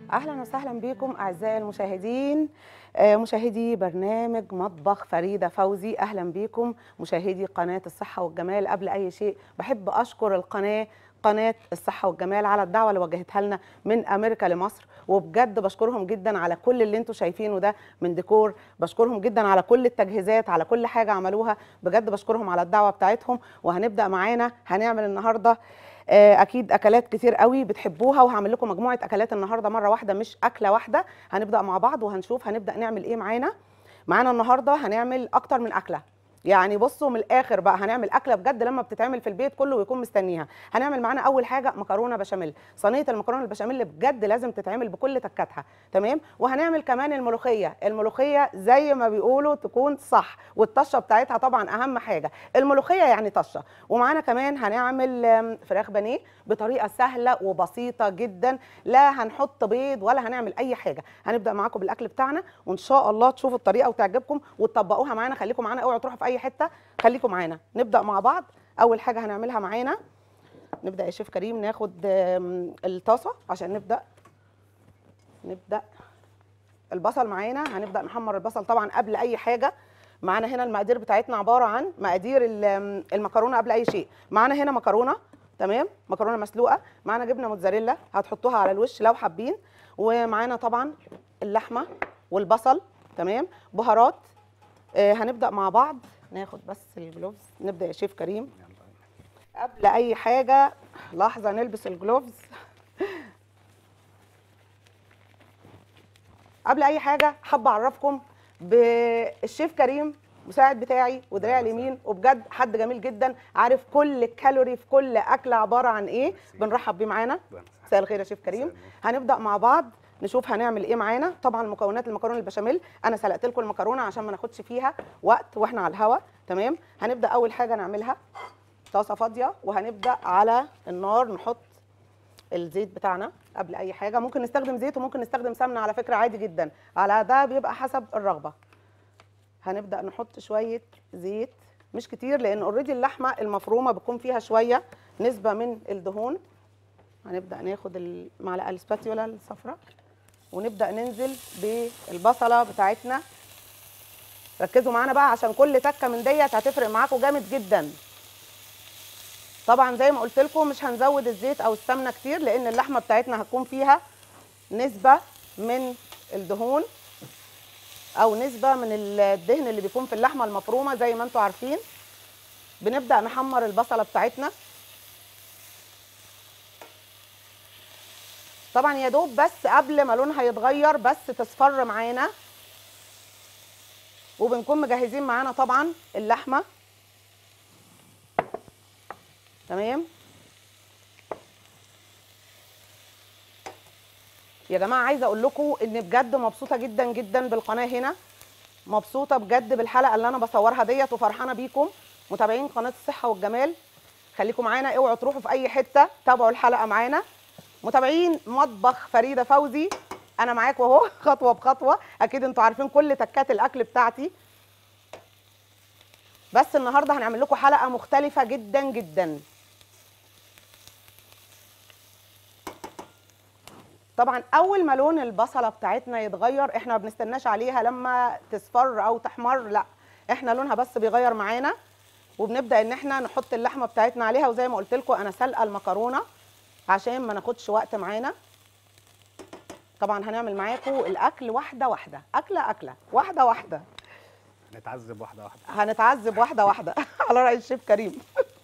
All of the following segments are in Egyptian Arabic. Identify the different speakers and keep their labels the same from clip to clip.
Speaker 1: اهلا وسهلا بكم اعزائي المشاهدين آه، مشاهدي برنامج مطبخ فريده فوزي اهلا بكم مشاهدي قناه الصحه والجمال قبل اي شيء بحب اشكر القناه قناه الصحه والجمال على الدعوه اللي وجهتها لنا من امريكا لمصر وبجد بشكرهم جدا على كل اللي انتم شايفينه ده من ديكور بشكرهم جدا على كل التجهيزات على كل حاجه عملوها بجد بشكرهم على الدعوه بتاعتهم وهنبدا معانا هنعمل النهارده آه، اكيد اكلات كتير قوي بتحبوها وهعمل لكم مجموعه اكلات النهارده مره واحده مش اكله واحده هنبدا مع بعض وهنشوف هنبدا نعمل ايه معانا معانا النهارده هنعمل اكتر من اكله يعني بصوا من الاخر بقى هنعمل اكله بجد لما بتتعمل في البيت كله ويكون مستنيها هنعمل معانا اول حاجه مكرونه بشاميل صينيه المكرونه البشاميل بجد لازم تتعمل بكل تكاتها تمام وهنعمل كمان الملوخيه الملوخيه زي ما بيقولوا تكون صح والطشه بتاعتها طبعا اهم حاجه الملوخيه يعني طشه ومعانا كمان هنعمل آم، فراخ بانيه بطريقه سهله وبسيطه جدا لا هنحط بيض ولا هنعمل اي حاجه هنبدا معاكم بالاكل بتاعنا وان شاء الله تشوفوا الطريقه وتعجبكم وتطبقوها معانا خليكم معانا اوعوا تروحوا في اي حته خليكم معانا نبدا مع بعض اول حاجه هنعملها معانا نبدا يا شيف كريم ناخد آم، الطاسه عشان نبدا نبدا البصل معانا هنبدا نحمر البصل طبعا قبل اي حاجه معانا هنا المقادير بتاعتنا عباره عن مقادير ال- المكرونه قبل اي شيء معانا هنا مكرونه تمام مكرونه مسلوقه معانا جبنه موتزاريلا هتحطوها على الوش لو حابين ومعانا طبعا اللحمه والبصل تمام بهارات آه هنبدا مع بعض ناخد بس الجلوفز نبدا يا شيف كريم قبل اي حاجه لحظه نلبس الجلوفز قبل اي حاجه حابه اعرفكم بالشيف كريم مساعد بتاعي ودراع اليمين وبجد حد جميل جدا عارف كل كالوري في كل اكله عباره عن ايه بنرحب بيه معانا مساء الخير يا شيف كريم هنبدا مع بعض نشوف هنعمل ايه معانا طبعا مكونات المكرونه البشاميل انا سلقت لكم المكرونه عشان ما ناخدش فيها وقت واحنا على الهوا تمام هنبدا اول حاجه نعملها طاسه فاضيه وهنبدا على النار نحط الزيت بتاعنا قبل اي حاجه ممكن نستخدم زيت وممكن نستخدم سمنه على فكره عادي جدا على ده بيبقى حسب الرغبه هنبدا نحط شويه زيت مش كتير لان اوريدي اللحمه المفرومه بتكون فيها شويه نسبه من الدهون هنبدا ناخد المعلقه السباتيولا الصفراء ونبدا ننزل بالبصله بتاعتنا ركزوا معانا بقى عشان كل تكه من ديت هتفرق معاكم جامد جدا طبعا زي ما قلت لكم مش هنزود الزيت او السمنه كتير لان اللحمه بتاعتنا هتكون فيها نسبه من الدهون او نسبه من الدهن اللي بيكون في اللحمه المفرومه زي ما انتم عارفين بنبدا نحمر البصله بتاعتنا طبعا يا دوب بس قبل ما لونها يتغير بس تصفر معانا وبنكون مجهزين معانا طبعا اللحمه تمام يا جماعه عايزه اقول لكم ان بجد مبسوطه جدا جدا بالقناه هنا مبسوطه بجد بالحلقه اللي انا بصورها ديت وفرحانه بيكم متابعين قناه الصحه والجمال خليكم معانا اوعوا تروحوا في اي حته تابعوا الحلقه معانا متابعين مطبخ فريده فوزي انا معاكم اهو خطوه بخطوه اكيد انتوا عارفين كل تكات الاكل بتاعتي بس النهارده هنعمل لكم حلقه مختلفه جدا جدا طبعا اول ما لون البصله بتاعتنا يتغير احنا ما بنستناش عليها لما تصفر او تحمر لا احنا لونها بس بيغير معانا وبنبدا ان احنا نحط اللحمه بتاعتنا عليها وزي ما قلت لكم انا سلقه المكرونه عشان ما ناخدش وقت معانا طبعا هنعمل معاكم الاكل واحده واحده اكله اكله واحده واحده
Speaker 2: نتعذب واحده واحده
Speaker 1: هنتعذب واحده واحده على راي الشيف كريم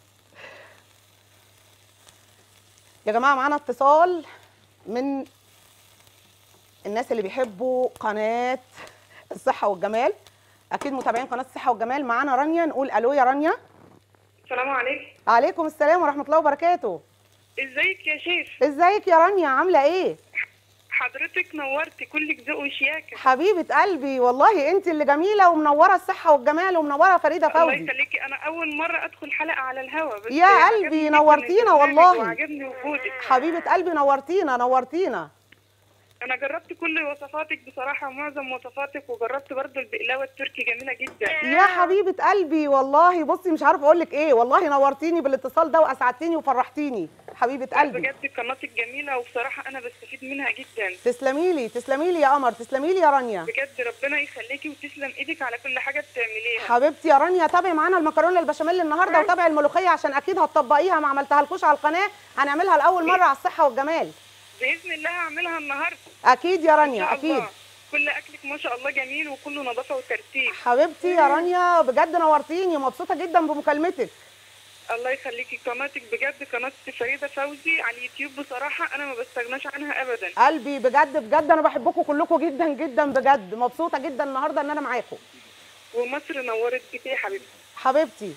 Speaker 1: يا جماعه معانا اتصال من الناس اللي بيحبوا قناه الصحه والجمال اكيد متابعين قناه الصحه والجمال معانا رانيا نقول الو يا رانيا
Speaker 3: السلام عليكم
Speaker 1: عليكم السلام ورحمه الله وبركاته
Speaker 3: ازيك يا شيف
Speaker 1: ازيك يا رانيا عامله ايه
Speaker 3: حضرتك نورتي كلك ذوق وشياكه
Speaker 1: حبيبه قلبي والله انت اللي جميله ومنوره الصحه والجمال ومنوره فريده
Speaker 3: الله
Speaker 1: فوزي
Speaker 3: يخليكي انا اول مره ادخل حلقه على الهوا بس
Speaker 1: يا
Speaker 3: عجبني
Speaker 1: قلبي،
Speaker 3: جداً
Speaker 1: نورتينا
Speaker 3: البرنامج
Speaker 1: والله.
Speaker 3: وعجبني وجودك
Speaker 1: حبيبه قلبي نورتينا نورتينا
Speaker 3: انا جربت كل وصفاتك بصراحه معظم وصفاتك وجربت برضو البقلاوه التركي جميله جدا
Speaker 1: يا حبيبه قلبي والله بصي مش عارفه اقول لك ايه والله نورتيني بالاتصال ده واسعدتيني وفرحتيني حبيبه قلبي
Speaker 3: بجد قناتك جميله وبصراحه انا بستفيد منها جدا
Speaker 1: تسلمي لي تسلمي لي يا قمر تسلمي لي يا رانيا
Speaker 3: بجد ربنا يخليكي وتسلم ايدك على كل حاجه بتعمليها
Speaker 1: حبيبتي يا رانيا تابعي معانا المكرونه البشاميل النهارده وتابعي الملوخيه عشان اكيد هتطبقيها ما عملتها لكوش على القناه هنعملها لاول مره على الصحه والجمال
Speaker 3: باذن الله هعملها النهارده
Speaker 1: اكيد يا
Speaker 3: إن
Speaker 1: رانيا
Speaker 3: شاء
Speaker 1: اكيد
Speaker 3: الله. كل اكلك ما شاء الله جميل وكله نظافه وترتيب
Speaker 1: حبيبتي يا رانيا بجد نورتيني مبسوطه جدا بمكالمتك
Speaker 3: الله يخليكي قناتك بجد قناه فريده فوزي على اليوتيوب بصراحه انا ما بستغناش عنها ابدا
Speaker 1: قلبي بجد بجد انا بحبكم كلكم جدا جدا بجد مبسوطه جدا النهارده ان انا معاكم
Speaker 3: ومصر نورت بك يا حبيبتي
Speaker 1: حبيبتي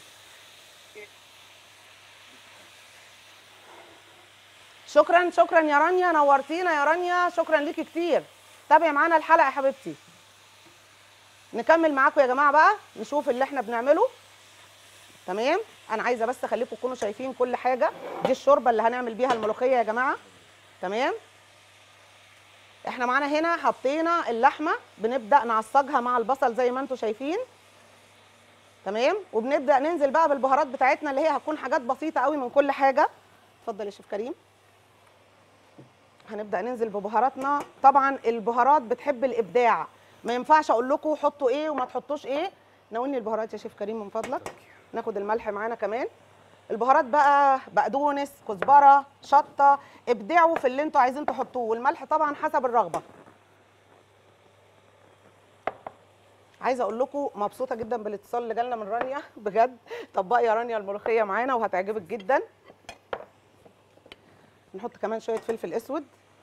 Speaker 1: شكرا شكرا يا رانيا نورتينا يا رانيا شكرا ليكي كتير تابعي معانا الحلقه يا حبيبتي نكمل معاكم يا جماعه بقى نشوف اللي احنا بنعمله تمام انا عايزه بس اخليكم تكونوا شايفين كل حاجه دي الشوربه اللي هنعمل بيها الملوخيه يا جماعه تمام احنا معانا هنا حطينا اللحمه بنبدا نعصجها مع البصل زي ما انتم شايفين تمام وبنبدا ننزل بقى بالبهارات بتاعتنا اللي هي هتكون حاجات بسيطه قوي من كل حاجه اتفضل يا شيف كريم هنبدا ننزل ببهاراتنا طبعا البهارات بتحب الابداع ما ينفعش اقول لكم حطوا ايه وما تحطوش ايه ناولني البهارات يا شيف كريم من فضلك ناخد الملح معانا كمان البهارات بقى بقدونس كزبره شطه ابدعوا في اللي انتوا عايزين تحطوه والملح طبعا حسب الرغبه عايزه اقول لكم مبسوطه جدا بالاتصال اللي جالنا من رانيا بجد طبقي يا رانيا الملوخيه معانا وهتعجبك جدا نحط كمان شويه فلفل اسود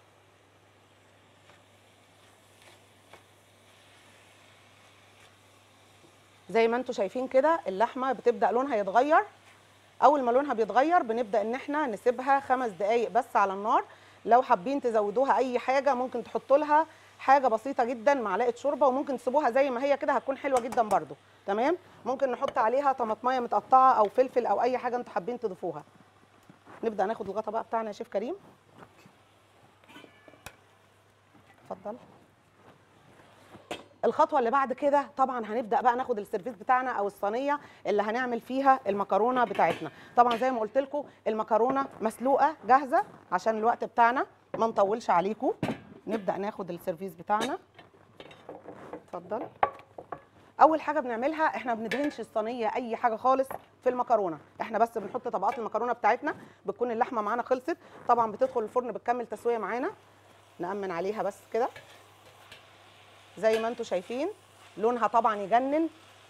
Speaker 1: زي ما انتم شايفين كده اللحمه بتبدا لونها يتغير اول ما لونها بيتغير بنبدا ان احنا نسيبها خمس دقائق بس على النار لو حابين تزودوها اي حاجه ممكن تحطوا لها حاجه بسيطه جدا معلقه شوربه وممكن تسيبوها زي ما هي كده هتكون حلوه جدا برده تمام ممكن نحط عليها طماطميه متقطعه او فلفل او اي حاجه انتوا حابين تضيفوها نبدا ناخد الغطا بقى بتاعنا يا شيف كريم اتفضل الخطوه اللي بعد كده طبعا هنبدا بقى ناخد السيرفيس بتاعنا او الصينيه اللي هنعمل فيها المكرونه بتاعتنا طبعا زي ما قلت لكم المكرونه مسلوقه جاهزه عشان الوقت بتاعنا ما نطولش عليكم نبدا ناخد السيرفيس بتاعنا اتفضل اول حاجه بنعملها احنا ما بندهنش الصينيه اي حاجه خالص في المكرونه احنا بس بنحط طبقات المكرونه بتاعتنا بتكون اللحمه معانا خلصت طبعا بتدخل الفرن بتكمل تسويه معانا نأمن عليها بس كده زي ما انتم شايفين لونها طبعا يجنن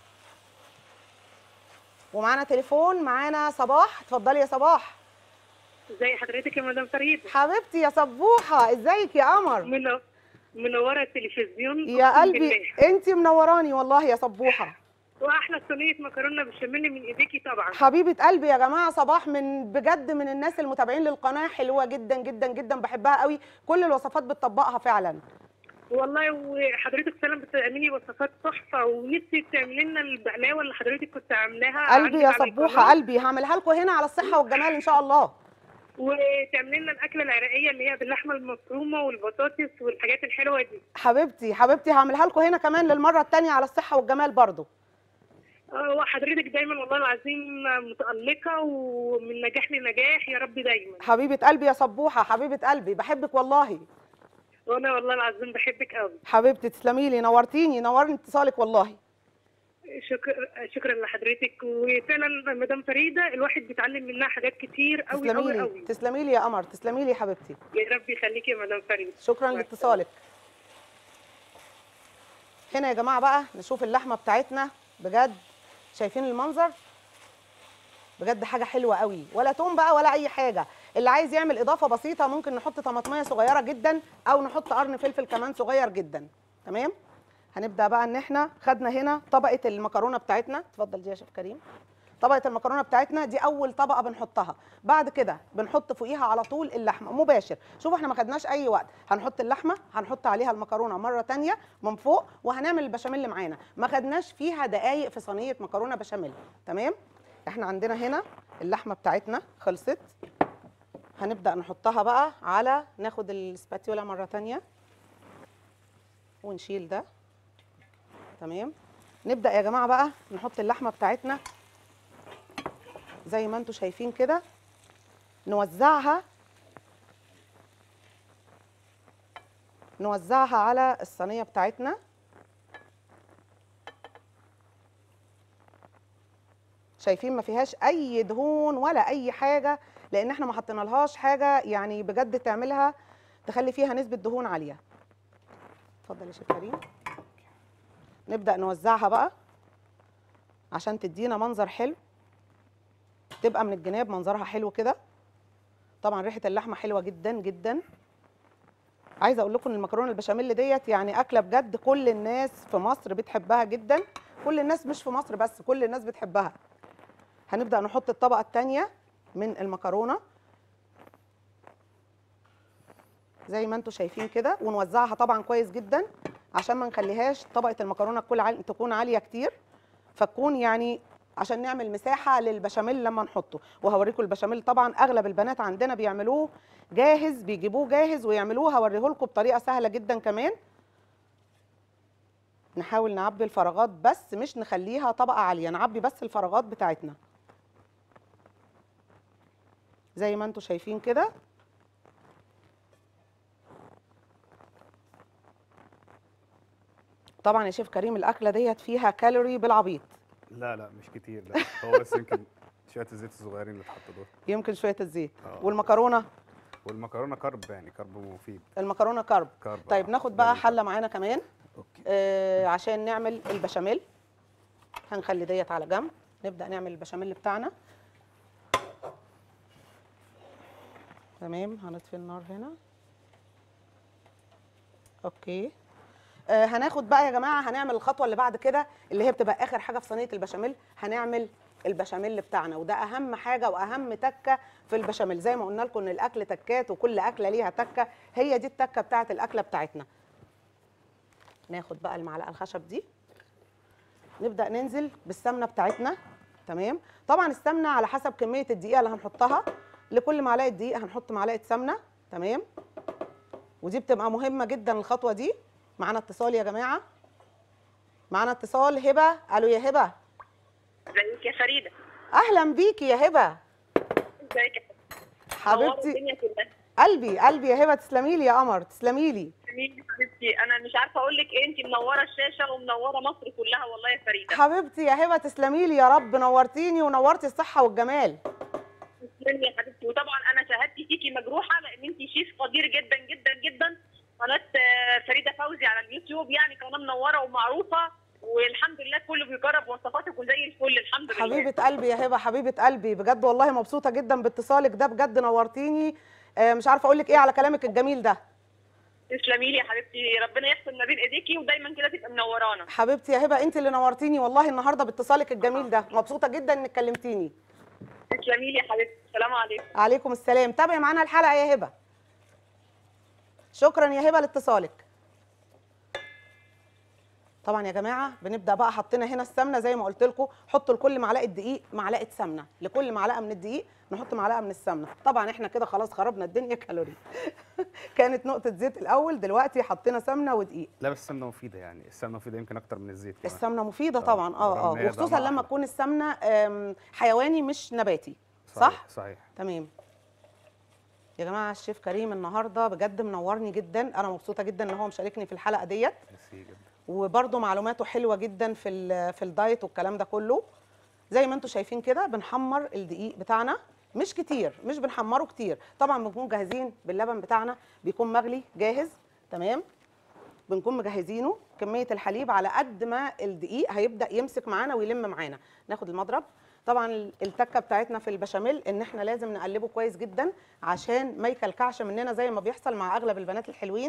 Speaker 1: ومعانا تليفون معانا صباح اتفضلي يا صباح
Speaker 3: ازي حضرتك يا مدام فريد
Speaker 1: حبيبتي يا صبوحه ازيك يا قمر
Speaker 3: منو... منوره التلفزيون
Speaker 1: يا
Speaker 3: أقسم
Speaker 1: قلبي
Speaker 3: بالله.
Speaker 1: انت منوراني والله يا صبوحه
Speaker 3: واحلى صينيه مكرونه بالبشاميل من ايديكي طبعا
Speaker 1: حبيبه قلبي يا جماعه صباح من بجد من الناس المتابعين للقناه حلوه جدا جدا جدا بحبها قوي كل الوصفات بتطبقها فعلا
Speaker 3: والله وحضرتك فعلا بتعملي وصفات تحفه ونفسي تعملي لنا البقلاوه اللي حضرتك كنت عاملاها
Speaker 1: قلبي يا
Speaker 3: عندك على
Speaker 1: صبوحه
Speaker 3: القناة.
Speaker 1: قلبي هعملها لكم هنا على الصحه والجمال ان شاء الله
Speaker 3: وتعملي لنا الاكله العراقيه اللي هي باللحمه المفرومه والبطاطس والحاجات الحلوه دي
Speaker 1: حبيبتي حبيبتي هعملها لكم هنا كمان للمره الثانيه على الصحه والجمال برضو
Speaker 3: آه، وحضرتك دايما والله العظيم متالقه ومن نجاح لنجاح يا رب دايما
Speaker 1: حبيبه قلبي يا صبوحه حبيبه قلبي بحبك والله
Speaker 3: وانا والله العظيم بحبك قوي
Speaker 1: حبيبتي تسلمي لي نورتيني نورني اتصالك والله
Speaker 3: شكرا شكرا لحضرتك وفعلا مدام فريده الواحد بيتعلم منها حاجات كتير قوي
Speaker 1: تسلمي
Speaker 3: قوي
Speaker 1: لي
Speaker 3: قوي
Speaker 1: تسلمي لي يا قمر تسلمي لي يا حبيبتي
Speaker 3: يا رب يخليكي يا مدام فريده
Speaker 1: شكرا
Speaker 3: مع
Speaker 1: لاتصالك هنا يا جماعه بقى نشوف اللحمه بتاعتنا بجد شايفين المنظر بجد حاجه حلوه قوي ولا توم بقى ولا اي حاجه اللي عايز يعمل اضافه بسيطه ممكن نحط طماطميه صغيره جدا او نحط قرن فلفل كمان صغير جدا تمام هنبدا بقى ان احنا خدنا هنا طبقه المكرونه بتاعتنا اتفضل دي يا شيف كريم طبقه المكرونه بتاعتنا دي اول طبقه بنحطها بعد كده بنحط فوقيها على طول اللحمه مباشر شوفوا احنا ما خدناش اي وقت هنحط اللحمه هنحط عليها المكرونه مره تانية من فوق وهنعمل البشاميل اللي معانا ما خدناش فيها دقايق في صينيه مكرونه بشاميل تمام احنا عندنا هنا اللحمه بتاعتنا خلصت هنبدا نحطها بقى على ناخد السباتيولا مره تانية ونشيل ده تمام نبدا يا جماعه بقى نحط اللحمه بتاعتنا زي ما انتم شايفين كده نوزعها نوزعها على الصينيه بتاعتنا شايفين ما فيهاش اي دهون ولا اي حاجه لان احنا ما حطينالهاش حاجه يعني بجد تعملها تخلي فيها نسبه دهون عاليه اتفضل يا شيخ كريم نبدا نوزعها بقى عشان تدينا منظر حلو تبقى من الجناب منظرها حلو كده طبعا ريحه اللحمه حلوه جدا جدا عايزه اقول لكم ان المكرونه البشاميل ديت يعني اكله بجد كل الناس في مصر بتحبها جدا كل الناس مش في مصر بس كل الناس بتحبها هنبدا نحط الطبقه الثانيه من المكرونه زي ما انتم شايفين كده ونوزعها طبعا كويس جدا عشان ما نخليهاش طبقه المكرونه تكون عالية تكون عاليه كتير فتكون يعني عشان نعمل مساحه للبشاميل لما نحطه وهوريكم البشاميل طبعا اغلب البنات عندنا بيعملوه جاهز بيجيبوه جاهز ويعملوه هوريه لكم بطريقه سهله جدا كمان نحاول نعبي الفراغات بس مش نخليها طبقه عاليه نعبي بس الفراغات بتاعتنا زي ما انتم شايفين كده طبعا يا شيف كريم الاكله ديت فيها كالوري بالعبيط
Speaker 2: لا لا مش كتير لا هو بس يمكن شويه الزيت الصغيرين اللي اتحطوا دول
Speaker 1: يمكن شويه الزيت
Speaker 2: آه.
Speaker 1: والمكرونه
Speaker 2: والمكرونه كرب يعني كرب مفيد
Speaker 1: المكرونه كرب
Speaker 2: كرب
Speaker 1: طيب
Speaker 2: آه.
Speaker 1: ناخد بقى
Speaker 2: جميل.
Speaker 1: حله معانا كمان
Speaker 2: اوكي
Speaker 1: آه عشان نعمل البشاميل هنخلي ديت على جنب نبدا نعمل البشاميل بتاعنا تمام هنطفي النار هنا اوكي آه هناخد بقى يا جماعه هنعمل الخطوه اللي بعد كده اللي هي بتبقى اخر حاجه في صينيه البشاميل هنعمل البشاميل بتاعنا وده اهم حاجه واهم تكه في البشاميل زي ما قلنا لكم ان الاكل تكات وكل اكله ليها تكه هي دي التكه بتاعه الاكله بتاعتنا ناخد بقى المعلقه الخشب دي نبدا ننزل بالسمنه بتاعتنا تمام طبعا السمنه على حسب كميه الدقيقه اللي هنحطها لكل معلقه دقيق هنحط معلقه سمنه تمام ودي بتبقى مهمه جدا الخطوه دي معانا اتصال يا جماعه معانا اتصال هبه الو يا هبه
Speaker 3: ازيك يا فريده
Speaker 1: اهلا بيكي يا هبه
Speaker 3: ازيك يا
Speaker 1: حبيبتي
Speaker 3: الدنيا كلها
Speaker 1: قلبي قلبي يا هبه تسلمي لي يا قمر تسلمي لي
Speaker 3: جميل حبيبتي انا مش عارفه اقول لك ايه انت منوره الشاشه ومنوره مصر كلها والله يا فريده
Speaker 1: حبيبتي يا هبه تسلمي لي يا رب نورتيني ونورتي الصحه والجمال
Speaker 3: تسلمي يا حبيبتي وطبعا انا شهادتي فيكي مجروحه لان انت شيف قدير جدا جدا جدا قناه آه، فريده فوزي على اليوتيوب يعني قناه منوره ومعروفه والحمد لله كله بيجرب وصفاتك وزي الفل الحمد لله
Speaker 1: حبيبه قلبي يا هبه حبيبه قلبي بجد والله مبسوطه جدا باتصالك ده بجد نورتيني آه، مش عارفه اقول لك ايه على كلامك الجميل ده
Speaker 3: تسلمي لي يا حبيبتي ربنا يحسن ما بين ايديكي ودايما كده تبقى منورانا
Speaker 1: حبيبتي يا هبه انت اللي نورتيني والله النهارده باتصالك الجميل ده مبسوطه جدا انك كلمتيني
Speaker 3: تسلمي لي يا حبيبتي السلام عليكم
Speaker 1: عليكم السلام تابعي معانا الحلقه يا هبه شكرا يا هبه لاتصالك طبعا يا جماعه بنبدا بقى حطينا هنا السمنه زي ما قلت لكم حطوا لكل معلقه دقيق معلقه سمنه لكل معلقه من الدقيق نحط معلقه من السمنه طبعا احنا كده خلاص خربنا الدنيا كالوري كانت نقطه زيت الاول دلوقتي حطينا سمنه ودقيق
Speaker 2: لا بس السمنه مفيده يعني السمنه مفيده يمكن اكتر من الزيت كمان.
Speaker 1: السمنه مفيده
Speaker 2: آه،
Speaker 1: طبعا اه
Speaker 2: برغم
Speaker 1: اه
Speaker 2: إن هي
Speaker 1: وخصوصا
Speaker 2: طعمها
Speaker 1: لما
Speaker 2: أحلى.
Speaker 1: تكون السمنه آم، حيواني مش نباتي صح
Speaker 2: صحيح
Speaker 1: تمام يا جماعه الشيف كريم النهارده بجد منورني جدا انا مبسوطه جدا ان هو مشاركني في الحلقه ديت
Speaker 2: ميرسي جدا
Speaker 1: وبرده معلوماته حلوه جدا في ال- في الدايت والكلام ده كله زي ما انتم شايفين كده بنحمر الدقيق بتاعنا مش كتير مش بنحمره كتير طبعا بنكون جاهزين باللبن بتاعنا بيكون مغلي جاهز تمام بنكون مجهزينه كميه الحليب على قد ما الدقيق هيبدا يمسك معانا ويلم معانا ناخد المضرب طبعا ال- التكه بتاعتنا في البشاميل ان احنا لازم نقلبه كويس جدا عشان ما يكلكعش مننا زي ما بيحصل مع اغلب البنات الحلوين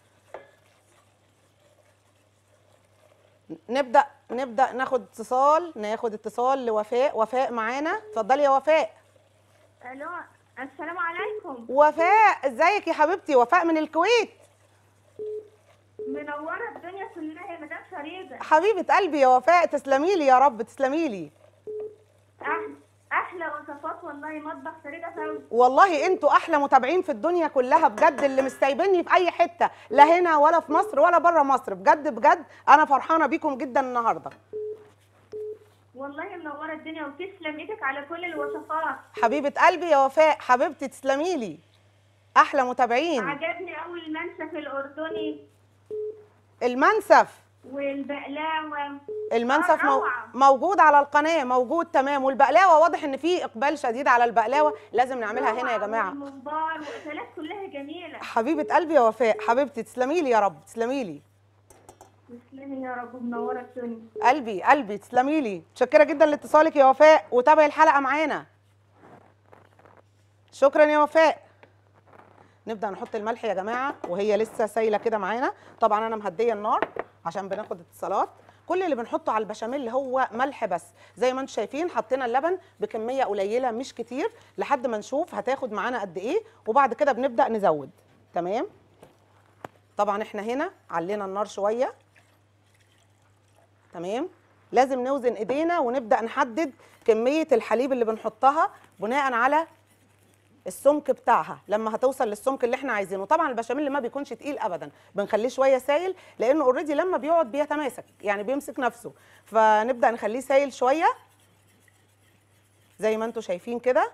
Speaker 1: نبدا نبدا ناخد اتصال ناخد اتصال لوفاء وفاء معانا اتفضلي يا وفاء
Speaker 4: الو السلام عليكم
Speaker 1: وفاء ازيك يا حبيبتي وفاء من الكويت
Speaker 4: منوره الدنيا كلها يا مدام فريده
Speaker 1: حبيبه قلبي يا وفاء تسلمي لي يا رب تسلمي لي
Speaker 4: أح- احلى احلى وصفات والله مطبخ فريده فوزي
Speaker 1: والله انتوا احلى متابعين في الدنيا كلها بجد اللي مستايبني في اي حته لا هنا ولا في مصر ولا بره مصر بجد بجد انا فرحانه بيكم جدا النهارده
Speaker 4: والله منوره الدنيا وتسلم ايدك على كل الوصفات
Speaker 1: حبيبه قلبي يا وفاء حبيبتي تسلمي لي احلى متابعين
Speaker 4: عجبني قوي المنسف الاردني
Speaker 1: المنسف
Speaker 4: والبقلاوه
Speaker 1: المنسف
Speaker 4: آه،
Speaker 1: مو...
Speaker 4: روعة.
Speaker 1: موجود على القناه موجود تمام والبقلاوه واضح ان في اقبال شديد على البقلاوه لازم نعملها هنا يا جماعه
Speaker 4: والممبار واكلات كلها جميله
Speaker 1: حبيبه قلبي يا وفاء حبيبتي تسلمي لي يا رب تسلمي لي
Speaker 4: تسلمي يا رب منوره الدنيا
Speaker 1: قلبي قلبي تسلمي لي متشكره جدا لاتصالك يا وفاء وتابعي الحلقه معانا شكرا يا وفاء نبدا نحط الملح يا جماعه وهي لسه سايله كده معانا طبعا انا مهديه النار عشان بناخد اتصالات كل اللي بنحطه على البشاميل هو ملح بس زي ما انتم شايفين حطينا اللبن بكميه قليله مش كتير لحد ما نشوف هتاخد معانا قد ايه وبعد كده بنبدا نزود تمام طبعا احنا هنا علينا النار شويه تمام لازم نوزن ايدينا ونبدا نحدد كميه الحليب اللي بنحطها بناء على السمك بتاعها لما هتوصل للسمك اللي احنا عايزينه طبعا البشاميل ما بيكونش تقيل ابدا بنخليه شويه سايل لانه اوريدي لما بيقعد بيتماسك يعني بيمسك نفسه فنبدا نخليه سايل شويه زي ما انتم شايفين كده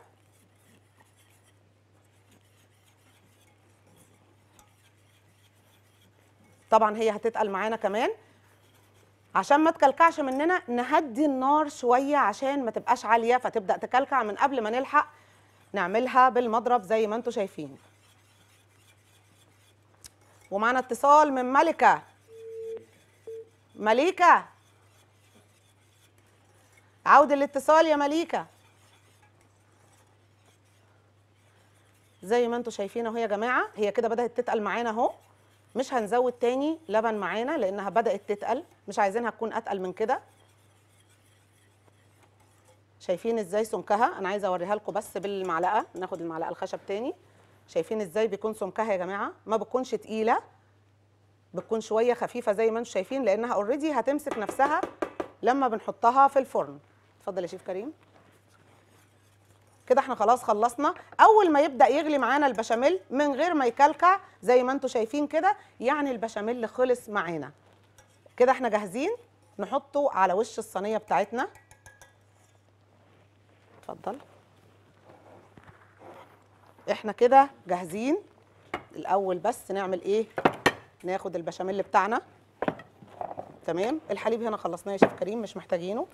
Speaker 1: طبعا هي هتتقل معانا كمان عشان ما تكلكعش مننا نهدي النار شويه عشان ما تبقاش عاليه فتبدا تكلكع من قبل ما نلحق نعملها بالمضرب زي ما انتم شايفين ومعنا اتصال من ملكه مليكه عود الاتصال يا مليكه زي ما انتم شايفين اهو يا جماعه هي كده بدات تتقل معانا اهو مش هنزود تاني لبن معانا لانها بدات تتقل مش عايزينها تكون اتقل من كده شايفين ازاي سمكها انا عايزه اوريها لكم بس بالمعلقه ناخد المعلقه الخشب تاني شايفين ازاي بيكون سمكها يا جماعه ما بتكونش تقيله بتكون شويه خفيفه زي ما انتم شايفين لانها اوريدي هتمسك نفسها لما بنحطها في الفرن اتفضل يا شيف كريم كده احنا خلاص خلصنا اول ما يبدا يغلي معانا البشاميل من غير ما يكلكع زي ما انتم شايفين كده يعني البشاميل خلص معانا كده احنا جاهزين نحطه على وش الصينيه بتاعتنا اتفضل احنا كده جاهزين الاول بس نعمل ايه ناخد البشاميل بتاعنا تمام الحليب هنا خلصناه يا شيف كريم مش محتاجينه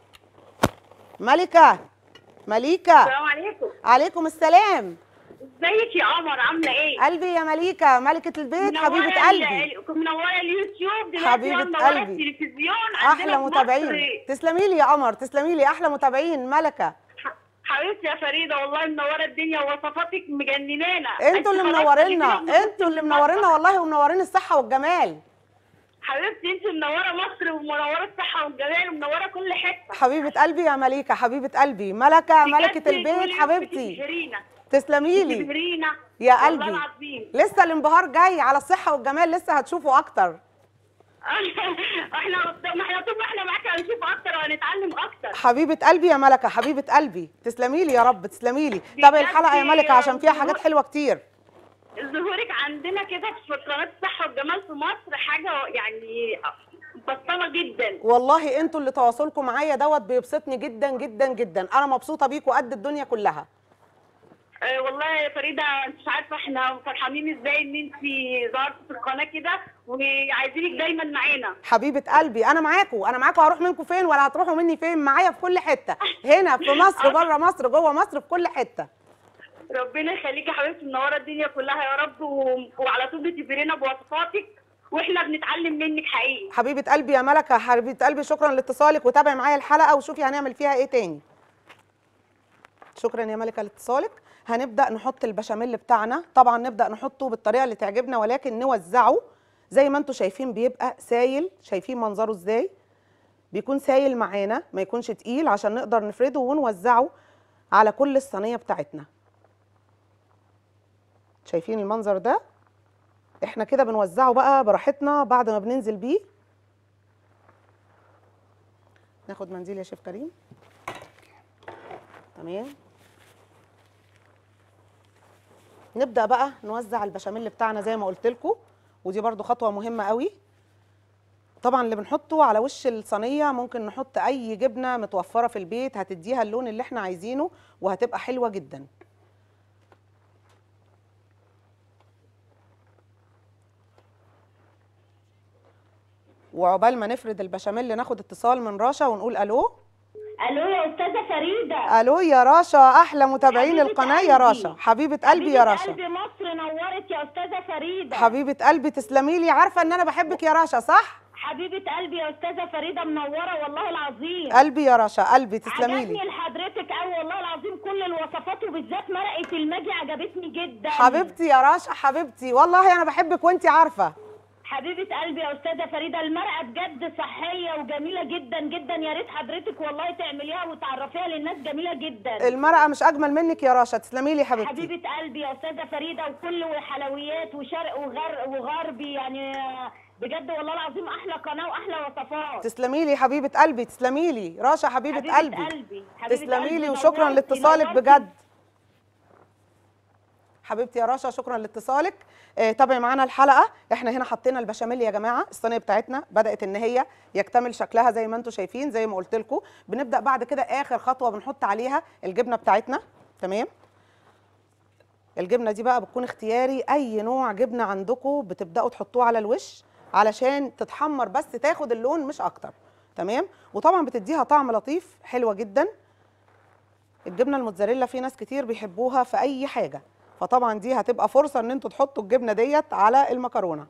Speaker 1: ملكه مليكه
Speaker 3: السلام عليكم
Speaker 1: عليكم السلام
Speaker 3: ازيك يا قمر عامله ايه
Speaker 1: قلبي يا مليكه ملكه البيت
Speaker 3: منورة
Speaker 1: حبيبه
Speaker 3: ال-
Speaker 1: قلبي
Speaker 3: ال- منوره اليوتيوب دلوقتي
Speaker 1: حبيبة
Speaker 3: منوره
Speaker 1: قلبي.
Speaker 3: التلفزيون عندنا
Speaker 1: احلى
Speaker 3: في
Speaker 1: متابعين
Speaker 3: مصر.
Speaker 1: تسلمي لي يا قمر تسلمي لي احلى متابعين ملكه
Speaker 3: ح- حبيبتي يا فريده والله منوره الدنيا ووصفاتك مجننانا
Speaker 1: انتوا اللي
Speaker 3: أنت خلاص
Speaker 1: منورينا
Speaker 3: كده
Speaker 1: انتوا اللي منورينا والله ومنورين الصحه والجمال
Speaker 3: حبيبتي انت منوره مصر ومنوره الصحه والجمال ومنوره كل حته
Speaker 1: حبيبه قلبي يا مليكه حبيبه قلبي ملكه
Speaker 3: بجد
Speaker 1: ملكه
Speaker 3: كل
Speaker 1: البيت
Speaker 3: يوم
Speaker 1: حبيبتي
Speaker 3: بتبهرينا
Speaker 1: تسلمي لي
Speaker 3: بتبهرينا
Speaker 1: يا
Speaker 3: والله
Speaker 1: قلبي
Speaker 3: العظيم
Speaker 1: لسه الانبهار جاي على الصحه والجمال لسه هتشوفوا اكتر
Speaker 3: احنا قدام احنا طول ما احنا معاك هنشوف اكتر وهنتعلم اكتر
Speaker 1: حبيبه قلبي يا ملكه حبيبه قلبي تسلمي لي يا رب تسلمي لي
Speaker 3: بجد
Speaker 1: تابعي الحلقه يا ملكه عشان فيها حاجات
Speaker 3: ظهور-
Speaker 1: حلوه كتير
Speaker 3: ظهورك عندنا كده في قناه الصحه والجمال في مصر حاجه يعني مبسطه جدا
Speaker 1: والله انتوا اللي تواصلكم معايا دوت بيبسطني جدا جدا جدا انا مبسوطه بيكوا قد الدنيا كلها
Speaker 3: آه، والله يا فريده انت مش عارفه احنا فرحانين ازاي ان انت ظهرتي في القناه كده وعايزينك دايما معانا
Speaker 1: حبيبه قلبي انا معاكوا انا معاكوا هروح منكم فين ولا هتروحوا مني فين معايا في كل حته هنا في مصر بره مصر جوه مصر في كل حته
Speaker 3: ربنا يخليكي يا حبيبتي منوره الدنيا كلها يا رب و... وعلى طول بتبهرينا بوصفاتك واحنا بنتعلم منك حقيقي
Speaker 1: حبيبه قلبي يا ملكه حبيبه قلبي شكرا لاتصالك وتابعي معايا الحلقه وشوفي هنعمل فيها ايه تاني شكرا يا ملكه لاتصالك هنبدا نحط البشاميل بتاعنا طبعا نبدا نحطه بالطريقه اللي تعجبنا ولكن نوزعه زي ما انتم شايفين بيبقى سايل شايفين منظره ازاي بيكون سايل معانا ما يكونش تقيل عشان نقدر نفرده ونوزعه على كل الصينيه بتاعتنا شايفين المنظر ده احنا كده بنوزعه بقى براحتنا بعد ما بننزل بيه ناخد منديل يا شيف كريم تمام نبدا بقى نوزع البشاميل بتاعنا زي ما قلت لكم ودي برضو خطوه مهمه قوي طبعا اللي بنحطه على وش الصينيه ممكن نحط اي جبنه متوفره في البيت هتديها اللون اللي احنا عايزينه وهتبقى حلوه جدا وعقبال ما نفرد البشاميل ناخد اتصال من رشا ونقول الو
Speaker 4: الو يا استاذه فريده
Speaker 1: الو يا رشا احلى متابعين
Speaker 4: حبيبة
Speaker 1: القناه يا
Speaker 4: قلبي.
Speaker 1: رشا حبيبه قلبي يا
Speaker 4: حبيبة
Speaker 1: رشا
Speaker 4: قلبي مصر نورت يا استاذه فريده
Speaker 1: حبيبه قلبي تسلمي لي عارفه ان انا بحبك يا رشا صح
Speaker 4: حبيبه قلبي يا استاذه فريده منوره والله العظيم
Speaker 1: قلبي يا رشا قلبي تسلمي
Speaker 4: عجبني
Speaker 1: لي
Speaker 4: لحضرتك قوي والله العظيم كل الوصفات وبالذات مرقه الماجي عجبتني جدا
Speaker 1: حبيبتي يا رشا حبيبتي والله انا بحبك وانتي عارفه
Speaker 4: حبيبه قلبي يا استاذه فريده المرقه بجد صحيه وجميله جدا جدا يا ريت حضرتك والله تعمليها وتعرفيها للناس جميله جدا
Speaker 1: المرأة مش اجمل منك يا رشا تسلمي لي حبيبتي
Speaker 4: حبيبه قلبي يا استاذه فريده وكل حلويات وشرق وغر وغربي يعني بجد والله العظيم احلى قناه واحلى وصفات
Speaker 1: تسلمي لي حبيبه قلبي تسلمي لي رشا حبيبه,
Speaker 4: حبيبة
Speaker 1: قلبي
Speaker 4: قلبي حبيبة
Speaker 1: تسلمي
Speaker 4: قلبي،
Speaker 1: لي وشكرا
Speaker 4: نورتي،
Speaker 1: لاتصالك
Speaker 4: نورتي.
Speaker 1: بجد حبيبتي يا رشا شكرا لاتصالك آه تابعي معانا الحلقه احنا هنا حطينا البشاميل يا جماعه الصينيه بتاعتنا بدات ان هي يكتمل شكلها زي ما انتم شايفين زي ما قلت لكم بنبدا بعد كده اخر خطوه بنحط عليها الجبنه بتاعتنا تمام الجبنه دي بقى بتكون اختياري اي نوع جبنه عندكم بتبداوا تحطوه على الوش علشان تتحمر بس تاخد اللون مش اكتر تمام وطبعا بتديها طعم لطيف حلوه جدا الجبنه الموتزاريلا في ناس كتير بيحبوها في اي حاجه فطبعا دي هتبقى فرصه ان انتوا تحطوا الجبنه ديت على المكرونه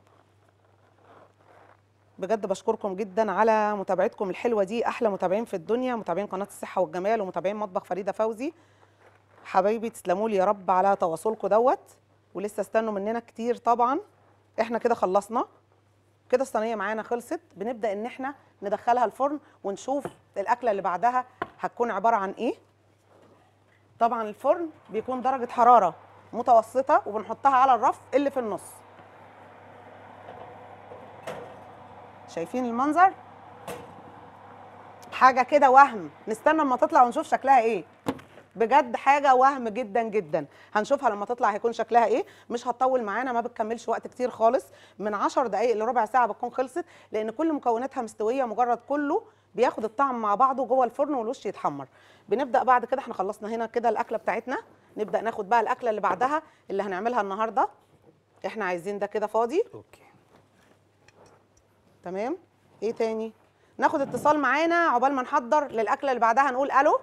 Speaker 1: بجد بشكركم جدا على متابعتكم الحلوه دي احلى متابعين في الدنيا متابعين قناه الصحه والجمال ومتابعين مطبخ فريده فوزي حبايبي تسلموا لي يا رب على تواصلكم دوت ولسه استنوا مننا كتير طبعا احنا كده خلصنا كده الصينيه معانا خلصت بنبدا ان احنا ندخلها الفرن ونشوف الاكله اللي بعدها هتكون عباره عن ايه طبعا الفرن بيكون درجه حراره متوسطه وبنحطها على الرف اللي في النص شايفين المنظر حاجه كده وهم نستنى اما تطلع ونشوف شكلها ايه بجد حاجه وهم جدا جدا هنشوفها لما تطلع هيكون شكلها ايه مش هتطول معانا ما بتكملش وقت كتير خالص من 10 دقائق لربع ساعه بتكون خلصت لان كل مكوناتها مستويه مجرد كله بياخد الطعم مع بعضه جوه الفرن والوش يتحمر بنبدا بعد كده احنا خلصنا هنا كده الاكله بتاعتنا نبدا ناخد بقى الاكله اللي بعدها اللي هنعملها النهارده احنا عايزين ده كده فاضي
Speaker 2: اوكي
Speaker 1: تمام ايه تاني ناخد اتصال معانا عقبال ما نحضر للاكله اللي بعدها نقول الو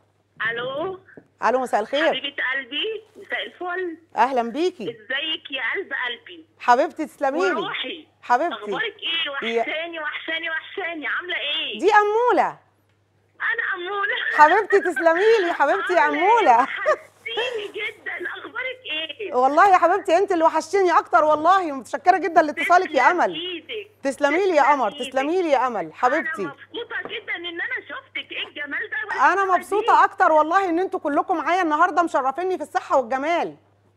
Speaker 3: الو
Speaker 1: الو مساء الخير
Speaker 3: حبيبه قلبي مساء الفل
Speaker 1: اهلا بيكي
Speaker 3: ازيك يا قلب قلبي
Speaker 1: حبيبتي تسلمي لي
Speaker 3: وروحي
Speaker 1: حبيبتي
Speaker 3: اخبارك ايه
Speaker 1: يا-
Speaker 3: وحشاني وحشاني وحشاني عامله ايه
Speaker 1: دي اموله
Speaker 3: انا اموله
Speaker 1: حبيبتي تسلمي لي حبيبتي يا
Speaker 3: عاملة إيه؟
Speaker 1: اموله
Speaker 3: وحشتيني جدا اخبارك ايه
Speaker 1: والله يا حبيبتي انت اللي وحشتيني اكتر والله متشكره جدا لاتصالك يا
Speaker 3: تسلم
Speaker 1: امل
Speaker 3: ايدك
Speaker 1: تسلمي لي يا
Speaker 3: تسلم
Speaker 1: قمر
Speaker 3: إيدك.
Speaker 1: تسلمي لي يا امل حبيبتي
Speaker 3: انا مبسوطه جدا ان انا شفتك ايه الجمال ده
Speaker 1: انا
Speaker 3: والحلاوة
Speaker 1: مبسوطه
Speaker 3: دي؟
Speaker 1: اكتر والله ان انتوا كلكم معايا النهارده مشرفيني في الصحه والجمال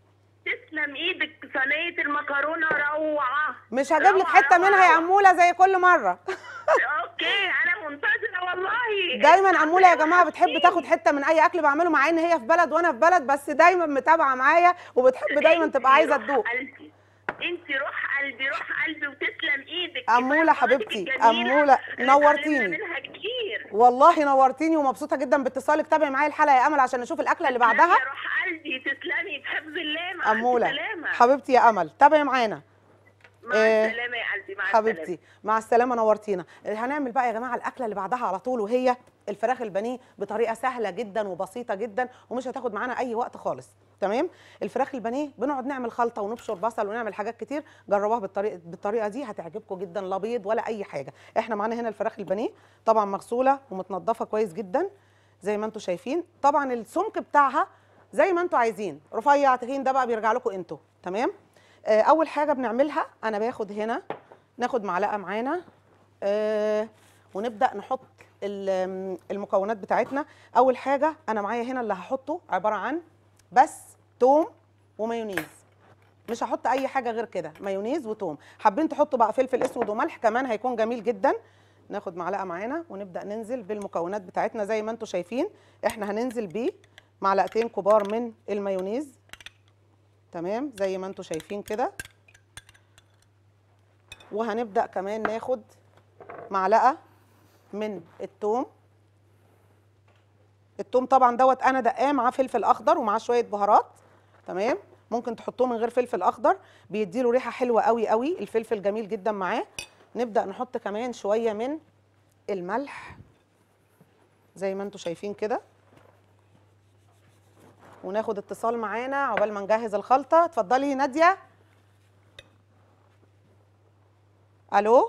Speaker 3: تسلم ايدك صينيه المكرونه روعه
Speaker 1: مش هجيب لك
Speaker 3: روعة،
Speaker 1: حته
Speaker 3: روعة،
Speaker 1: منها يا
Speaker 3: روعة.
Speaker 1: اموله زي كل مره
Speaker 3: اوكي انا منتظره والله
Speaker 1: دايما اموله يا جماعه بتحب
Speaker 3: وحشتيني.
Speaker 1: تاخد حته من اي اكل بعمله مع ان هي في بلد وانا في بلد بس دايما متابعه معايا وبتحب دايما
Speaker 3: انتي
Speaker 1: تبقى عايزه
Speaker 3: روح
Speaker 1: تدوق
Speaker 3: قلبي انت روح قلبي روح قلبي وتسلم ايدك
Speaker 1: أمولة
Speaker 3: كفاية
Speaker 1: حبيبتي،
Speaker 3: قناتك الجميلة
Speaker 1: أمولة،
Speaker 3: اللي
Speaker 1: نورتيني.
Speaker 3: اتعلمنا منها كتير
Speaker 1: والله نورتيني ومبسوطه جدا باتصالك تابعي معايا الحلقه يا امل عشان نشوف الاكله اللي بعدها
Speaker 3: تسلمي يا روح قلبي تسلمي بحفظ الله مع ألف
Speaker 1: اموله
Speaker 3: سلامه
Speaker 1: حبيبتي يا امل تابعي معانا
Speaker 3: مع
Speaker 1: آه،
Speaker 3: السلامه يا قلبي مع
Speaker 1: حبيبتي
Speaker 3: السلامه
Speaker 1: مع السلامه نورتينا هنعمل بقى يا جماعه الاكله اللي بعدها على طول وهي الفراخ البانيه بطريقه سهله جدا وبسيطه جدا ومش هتاخد معانا اي وقت خالص تمام الفراخ البانيه بنقعد نعمل خلطه ونبشر بصل ونعمل حاجات كتير جربوها بالطريقه بالطريقه دي هتعجبكم جدا لا بيض ولا اي حاجه احنا معانا هنا الفراخ البانيه طبعا مغسوله ومتنضفه كويس جدا زي ما انتم شايفين طبعا السمك بتاعها زي ما انتم عايزين رفيع تخين ده بقى بيرجع لكم انتوا تمام آه، اول حاجه بنعملها انا باخد هنا ناخد معلقه معانا آه، ونبدا نحط ال- المكونات بتاعتنا اول حاجه انا معايا هنا اللي هحطه عباره عن بس توم ومايونيز مش هحط اي حاجه غير كده مايونيز وتوم حابين تحطوا بقى فلفل اسود وملح كمان هيكون جميل جدا ناخد معلقه معانا ونبدا ننزل بالمكونات بتاعتنا زي ما انتم شايفين احنا هننزل بيه معلقتين كبار من المايونيز تمام زي ما انتم شايفين كده وهنبدا كمان ناخد معلقه من الثوم الثوم طبعا دوت انا دقاه معاه فلفل اخضر ومعاه شويه بهارات تمام ممكن تحطوه من غير فلفل اخضر بيديله ريحه حلوه قوي قوي الفلفل جميل جدا معاه نبدا نحط كمان شويه من الملح زي ما انتم شايفين كده وناخد اتصال معانا عقبال ما نجهز الخلطه اتفضلي ناديه الو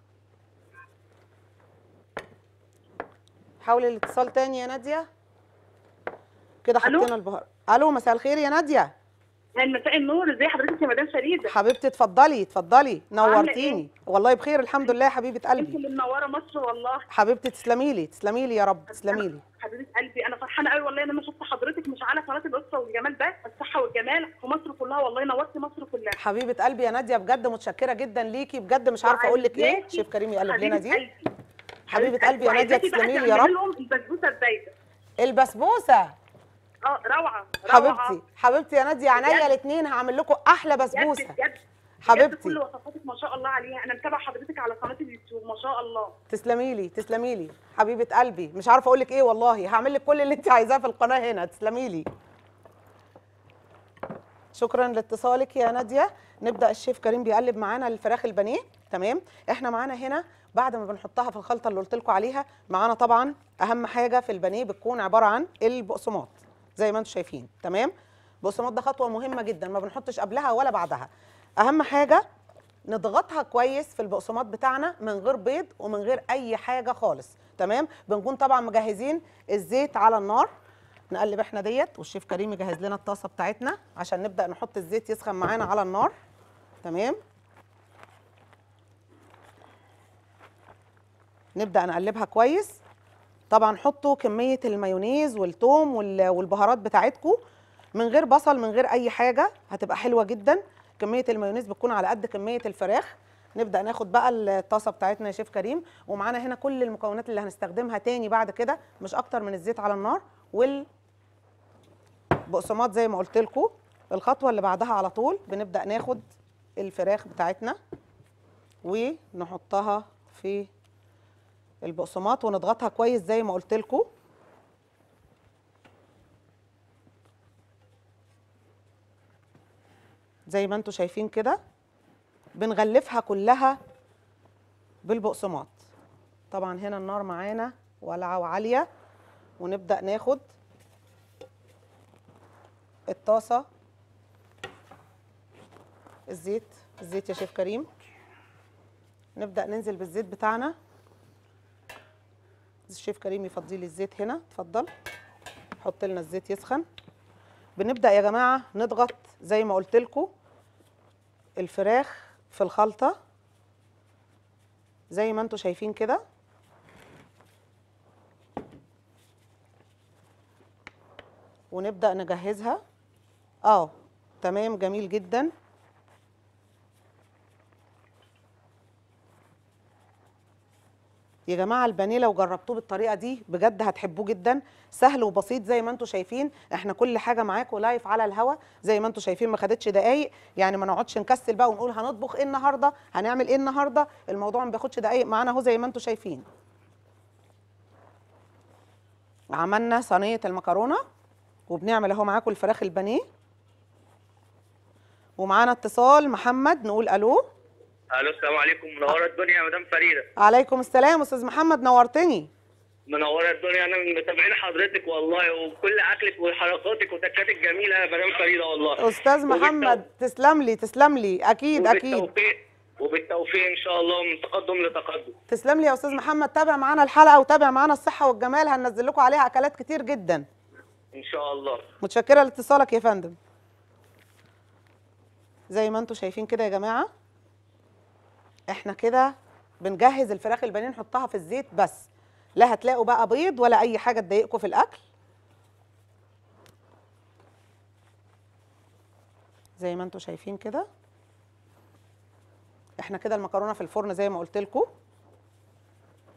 Speaker 1: حاولي الاتصال تاني يا ناديه كده
Speaker 3: ألو؟
Speaker 1: حطينا البهار الو مساء الخير يا ناديه
Speaker 3: مساء النور ازي حضرتك يا مدام فريده
Speaker 1: حبيبتي اتفضلي اتفضلي
Speaker 3: عاملة
Speaker 1: نورتيني والله بخير الحمد لله يا حبيبه
Speaker 3: انت
Speaker 1: قلبي
Speaker 3: اللي منوره مصر والله
Speaker 1: حبيبتي تسلمي لي تسلمي لي يا رب تسلمي لي
Speaker 3: حبيبه قلبي انا فرحانه قوي والله ان انا شفت حضرتك مش على قناه الاسره والجمال بس الصحه والجمال في مصر كلها والله نورتي مصر كلها
Speaker 1: حبيبه قلبي يا ناديه بجد متشكره جدا ليكي بجد مش عارفه اقول لك ايه
Speaker 3: وعايزاكي
Speaker 1: شيف كريم يقلب لنا
Speaker 3: حبيبة
Speaker 1: دي
Speaker 3: قلبي.
Speaker 1: حبيبه قلبي يا ناديه
Speaker 3: وعايزاكي بقى
Speaker 1: تسلمي لي يا
Speaker 3: تعملي
Speaker 1: رب
Speaker 3: لهم البسبوسه الزايده
Speaker 1: البسبوسه
Speaker 3: اه روعه روعه
Speaker 1: حبيبتي حبيبتي يا ناديه عينيا
Speaker 3: بجد.
Speaker 1: الاثنين هعمل لكم احلى
Speaker 3: بجد
Speaker 1: بسبوسه
Speaker 3: بجد بجد
Speaker 1: حبيبتي
Speaker 3: كل وصفاتك ما شاء الله عليها انا متابعه حضرتك على قناه اليوتيوب ما شاء الله
Speaker 1: تسلمي لي تسلمي لي حبيبه قلبي مش عارفه اقول لك ايه والله هعمل لك كل اللي انت عايزاه في القناه هنا تسلمي لي شكرا لاتصالك يا ناديه نبدا الشيف كريم بيقلب معانا الفراخ البانيه تمام احنا معانا هنا بعد ما بنحطها في الخلطه اللي قلت لكم عليها معانا طبعا اهم حاجه في البانيه بتكون عباره عن البقسماط زي ما انتم شايفين تمام البقسماط ده خطوه مهمه جدا ما بنحطش قبلها ولا بعدها اهم حاجه نضغطها كويس في البقسماط بتاعنا من غير بيض ومن غير اي حاجه خالص تمام بنكون طبعا مجهزين الزيت على النار نقلب احنا ديت والشيف كريم يجهز لنا الطاسه بتاعتنا عشان نبدا نحط الزيت يسخن معانا على النار تمام نبدا نقلبها كويس طبعا حطوا كميه المايونيز والثوم وال- والبهارات بتاعتكم من غير بصل من غير اي حاجه هتبقى حلوه جدا كميه المايونيز بتكون على قد كميه الفراخ نبدا ناخد بقى الطاسه بتاعتنا يا شيف كريم ومعانا هنا كل المكونات اللي هنستخدمها تاني بعد كده مش اكتر من الزيت على النار والبقسماط زي ما قلت لكم الخطوه اللي بعدها على طول بنبدا ناخد الفراخ بتاعتنا ونحطها في البقسماط ونضغطها كويس زي ما قلت لكم زي ما انتم شايفين كده بنغلفها كلها بالبقسماط طبعا هنا النار معانا ولعه وعاليه ونبدا ناخد الطاسه الزيت الزيت يا شيف كريم نبدا ننزل بالزيت بتاعنا الشيف كريم يفضي لي الزيت هنا اتفضل حط لنا الزيت يسخن بنبدا يا جماعه نضغط زي ما قلت لكم الفراخ في الخلطه زي ما انتم شايفين كده ونبدا نجهزها اه تمام جميل جدا يا جماعه البانيه لو جربتوه بالطريقه دي بجد هتحبوه جدا سهل وبسيط زي ما انتم شايفين احنا كل حاجه معاكم لايف على الهوا زي ما انتم شايفين ما خدتش دقايق يعني ما نقعدش نكسل بقى ونقول هنطبخ ايه النهارده هنعمل ايه النهارده الموضوع ما بياخدش دقايق معانا اهو زي ما انتم شايفين عملنا صينيه المكرونه وبنعمل اهو معاكم الفراخ البانيه ومعانا اتصال محمد نقول الو
Speaker 5: الو السلام عليكم منوره الدنيا يا مدام فريده
Speaker 1: عليكم السلام استاذ محمد نورتني
Speaker 5: منوره الدنيا انا من متابعين حضرتك والله وكل اكلك وحركاتك وتكاتك جميله يا مدام فريده والله
Speaker 1: استاذ محمد تسلم لي تسلم لي اكيد اكيد
Speaker 5: وبالتوفيق وبالتوفيق ان شاء الله من تقدم لتقدم
Speaker 1: تسلم لي يا استاذ محمد تابع معانا الحلقه وتابع معانا الصحه والجمال هننزل لكم عليها اكلات كتير جدا
Speaker 5: ان شاء الله
Speaker 1: متشكره لاتصالك يا فندم زي ما انتم شايفين كده يا جماعه احنا كده بنجهز الفراخ البانيه نحطها في الزيت بس لا هتلاقوا بقى بيض ولا اي حاجه تضايقكم في الاكل زي ما انتم شايفين كده احنا كده المكرونه في الفرن زي ما قلت لكم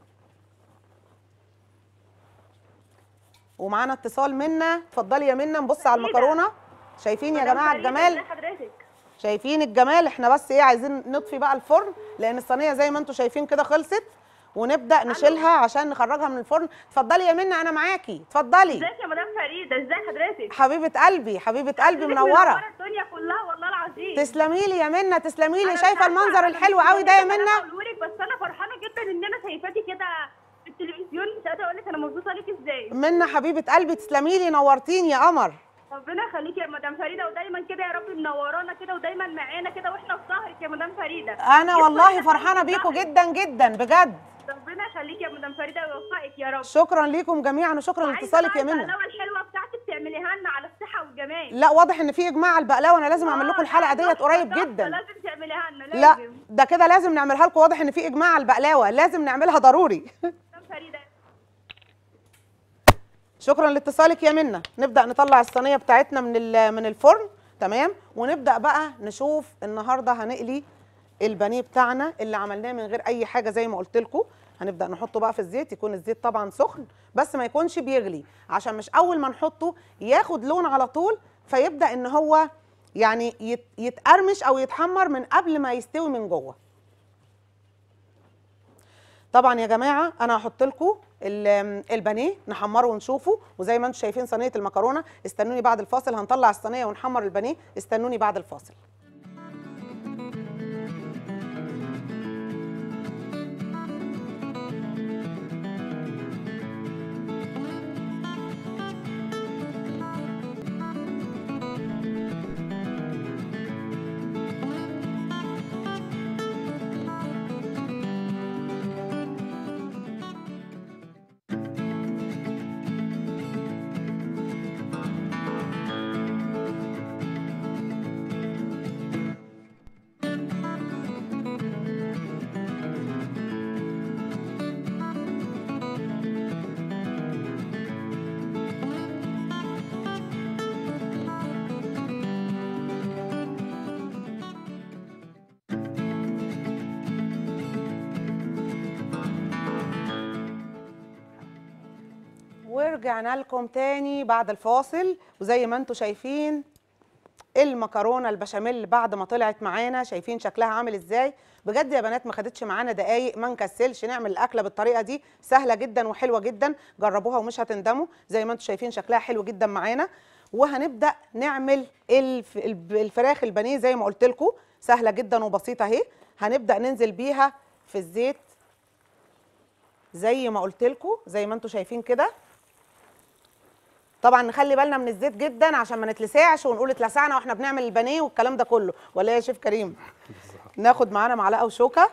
Speaker 1: ومعانا اتصال منا اتفضلي يا منا نبص على المكرونه شايفين يا جماعه الجمال
Speaker 3: حضرتك
Speaker 1: شايفين الجمال احنا بس ايه عايزين نطفي بقى الفرن لان الصينيه زي ما انتم شايفين كده خلصت ونبدا نشيلها عشان نخرجها من الفرن اتفضلي يا منى انا معاكي اتفضلي
Speaker 3: ازيك يا مدام فريده ازي حضرتك
Speaker 1: حبيبه قلبي حبيبه قلبي
Speaker 3: حضرتك
Speaker 1: منوره
Speaker 3: الدنيا كلها والله العظيم
Speaker 1: تسلمي لي يا منى تسلمي لي
Speaker 3: أنا
Speaker 1: شايفه
Speaker 3: مش عارفة
Speaker 1: المنظر
Speaker 3: أنا
Speaker 1: الحلو
Speaker 3: مش
Speaker 1: قوي ده يا
Speaker 3: عارفة
Speaker 1: منى
Speaker 3: أقوله لك بس انا فرحانه جدا ان انا شايفاكي كده في التلفزيون مش قادره اقول لك انا مبسوطه ليكي ازاي
Speaker 1: منى حبيبه قلبي تسلمي لي نورتيني يا قمر
Speaker 3: ربنا يخليكي يا مدام فريده ودايما كده يا رب منورانا كده ودايما معانا كده واحنا في ظهرك يا مدام فريده
Speaker 1: انا
Speaker 3: جدا
Speaker 1: والله
Speaker 3: إحنا
Speaker 1: فرحانه
Speaker 3: في
Speaker 1: بيكم
Speaker 3: ظهرك.
Speaker 1: جدا جدا بجد
Speaker 3: ربنا يخليكي يا مدام فريده ويوفقك يا رب
Speaker 1: شكرا ليكم جميعا وشكرا
Speaker 3: وعايزة
Speaker 1: لاتصالك يا
Speaker 3: بقى
Speaker 1: منى
Speaker 3: البقلاوه الحلوه بتاعتك تعمليها لنا على الصحه والجمال
Speaker 1: لا واضح ان في اجماع على البقلاوه انا لازم اعمل لكم
Speaker 3: آه،
Speaker 1: الحلقه
Speaker 3: لا،
Speaker 1: ديت قريب
Speaker 3: تحفة،
Speaker 1: جدا
Speaker 3: لازم تعمليها لنا
Speaker 1: لا
Speaker 3: لازم
Speaker 1: ده كده لازم نعملها لكم واضح ان في اجماع على البقلاوه لازم نعملها ضروري
Speaker 3: مدام فريده
Speaker 1: شكرا لاتصالك يا منى نبدا نطلع الصينيه بتاعتنا من ال- من الفرن تمام ونبدا بقى نشوف النهارده هنقلي البانيه بتاعنا اللي عملناه من غير اي حاجه زي ما قلت لكم هنبدا نحطه بقى في الزيت يكون الزيت طبعا سخن بس ما يكونش بيغلي عشان مش اول ما نحطه ياخد لون على طول فيبدا ان هو يعني يت- يتقرمش او يتحمر من قبل ما يستوي من جوه طبعا يا جماعه انا هحط لكم البانيه نحمره ونشوفه وزي ما انتم شايفين صينيه المكرونه استنوني بعد الفاصل هنطلع الصينيه ونحمر البانيه استنوني بعد الفاصل ورجعنا لكم تاني بعد الفاصل وزي ما انتم شايفين المكرونه البشاميل بعد ما طلعت معانا شايفين شكلها عامل ازاي بجد يا بنات ما خدتش معانا دقايق ما نكسلش نعمل الاكله بالطريقه دي سهله جدا وحلوه جدا جربوها ومش هتندموا زي ما انتم شايفين شكلها حلو جدا معانا وهنبدا نعمل الف... الب- الفراخ البانيه زي ما قلت لكم سهله جدا وبسيطه اهي هنبدا ننزل بيها في الزيت زي ما قلت لكم زي ما انتم شايفين كده طبعا نخلي بالنا من الزيت جدا عشان ما نتلسعش ونقول اتلسعنا واحنا بنعمل البانيه والكلام ده كله ولا إيه يا شيف كريم ناخد معانا معلقه وشوكه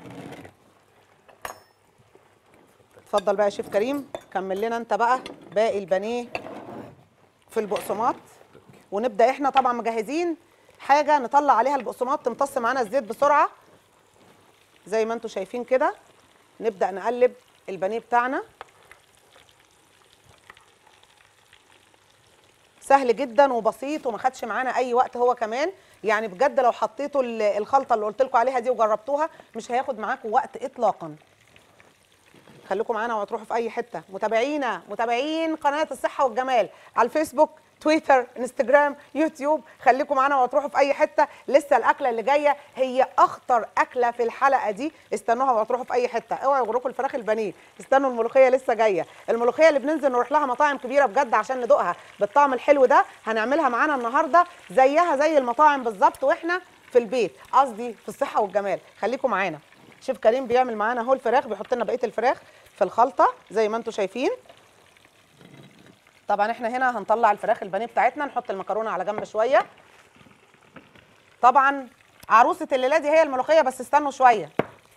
Speaker 1: اتفضل بقى يا شيف كريم كمل لنا انت بقى باقي البانيه في البقسماط ونبدا احنا طبعا مجهزين حاجه نطلع عليها البقسماط تمتص معانا الزيت بسرعه زي ما انتم شايفين كده نبدا نقلب البانيه بتاعنا سهل جدا وبسيط وما خدش معانا اي وقت هو كمان يعني بجد لو حطيتوا ال- الخلطه اللي قلت لكم عليها دي وجربتوها مش هياخد معاكم وقت اطلاقا خليكم معانا وهتروحوا في اي حته متابعينا متابعين قناه الصحه والجمال على الفيسبوك تويتر انستجرام يوتيوب خليكم معانا وهتروحوا في اي حته لسه الاكله اللي جايه هي اخطر اكله في الحلقه دي استنوها وهتروحوا في اي حته اوعوا يغركم الفراخ البانيه استنوا الملوخيه لسه جايه الملوخيه اللي بننزل نروح لها مطاعم كبيره بجد عشان ندوقها بالطعم الحلو ده هنعملها معانا النهارده زيها زي المطاعم بالظبط واحنا في البيت قصدي في الصحه والجمال خليكم معانا شيف كريم بيعمل معانا اهو الفراخ بيحط لنا بقيه الفراخ في الخلطه زي ما انتم شايفين طبعا احنا هنا هنطلع الفراخ البانيه بتاعتنا نحط المكرونه على جنب شويه طبعا عروسه الليله دي هي الملوخيه بس استنوا شويه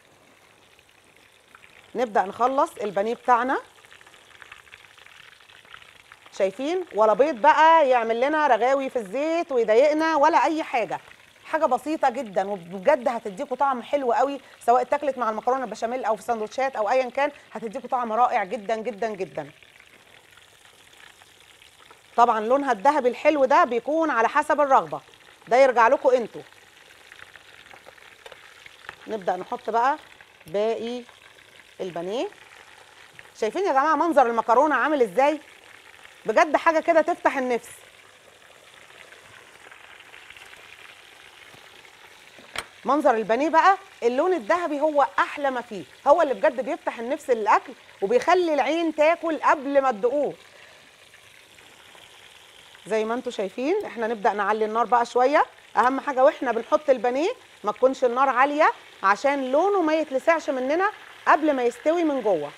Speaker 1: نبدا نخلص البانيه بتاعنا شايفين ولا بيض بقى يعمل لنا رغاوي في الزيت ويضايقنا ولا اي حاجه حاجه بسيطه جدا وبجد هتديكوا طعم حلو قوي سواء اتاكلت مع المكرونه البشاميل او في سندوتشات او ايا كان هتديكوا طعم رائع جدا جدا جدا طبعا لونها الذهبي الحلو ده بيكون على حسب الرغبه ده يرجع لكم انتوا نبدا نحط بقى باقي البانيه شايفين يا جماعه منظر المكرونه عامل ازاي بجد حاجه كده تفتح النفس منظر البانيه بقى اللون الذهبي هو احلى ما فيه هو اللي بجد بيفتح النفس للاكل وبيخلي العين تاكل قبل ما تدوقوه زي ما انتم شايفين احنا نبدا نعلي النار بقى شويه اهم حاجه واحنا بنحط البانيه ما تكونش النار عاليه عشان لونه ما يتلسعش مننا قبل ما يستوي من جوه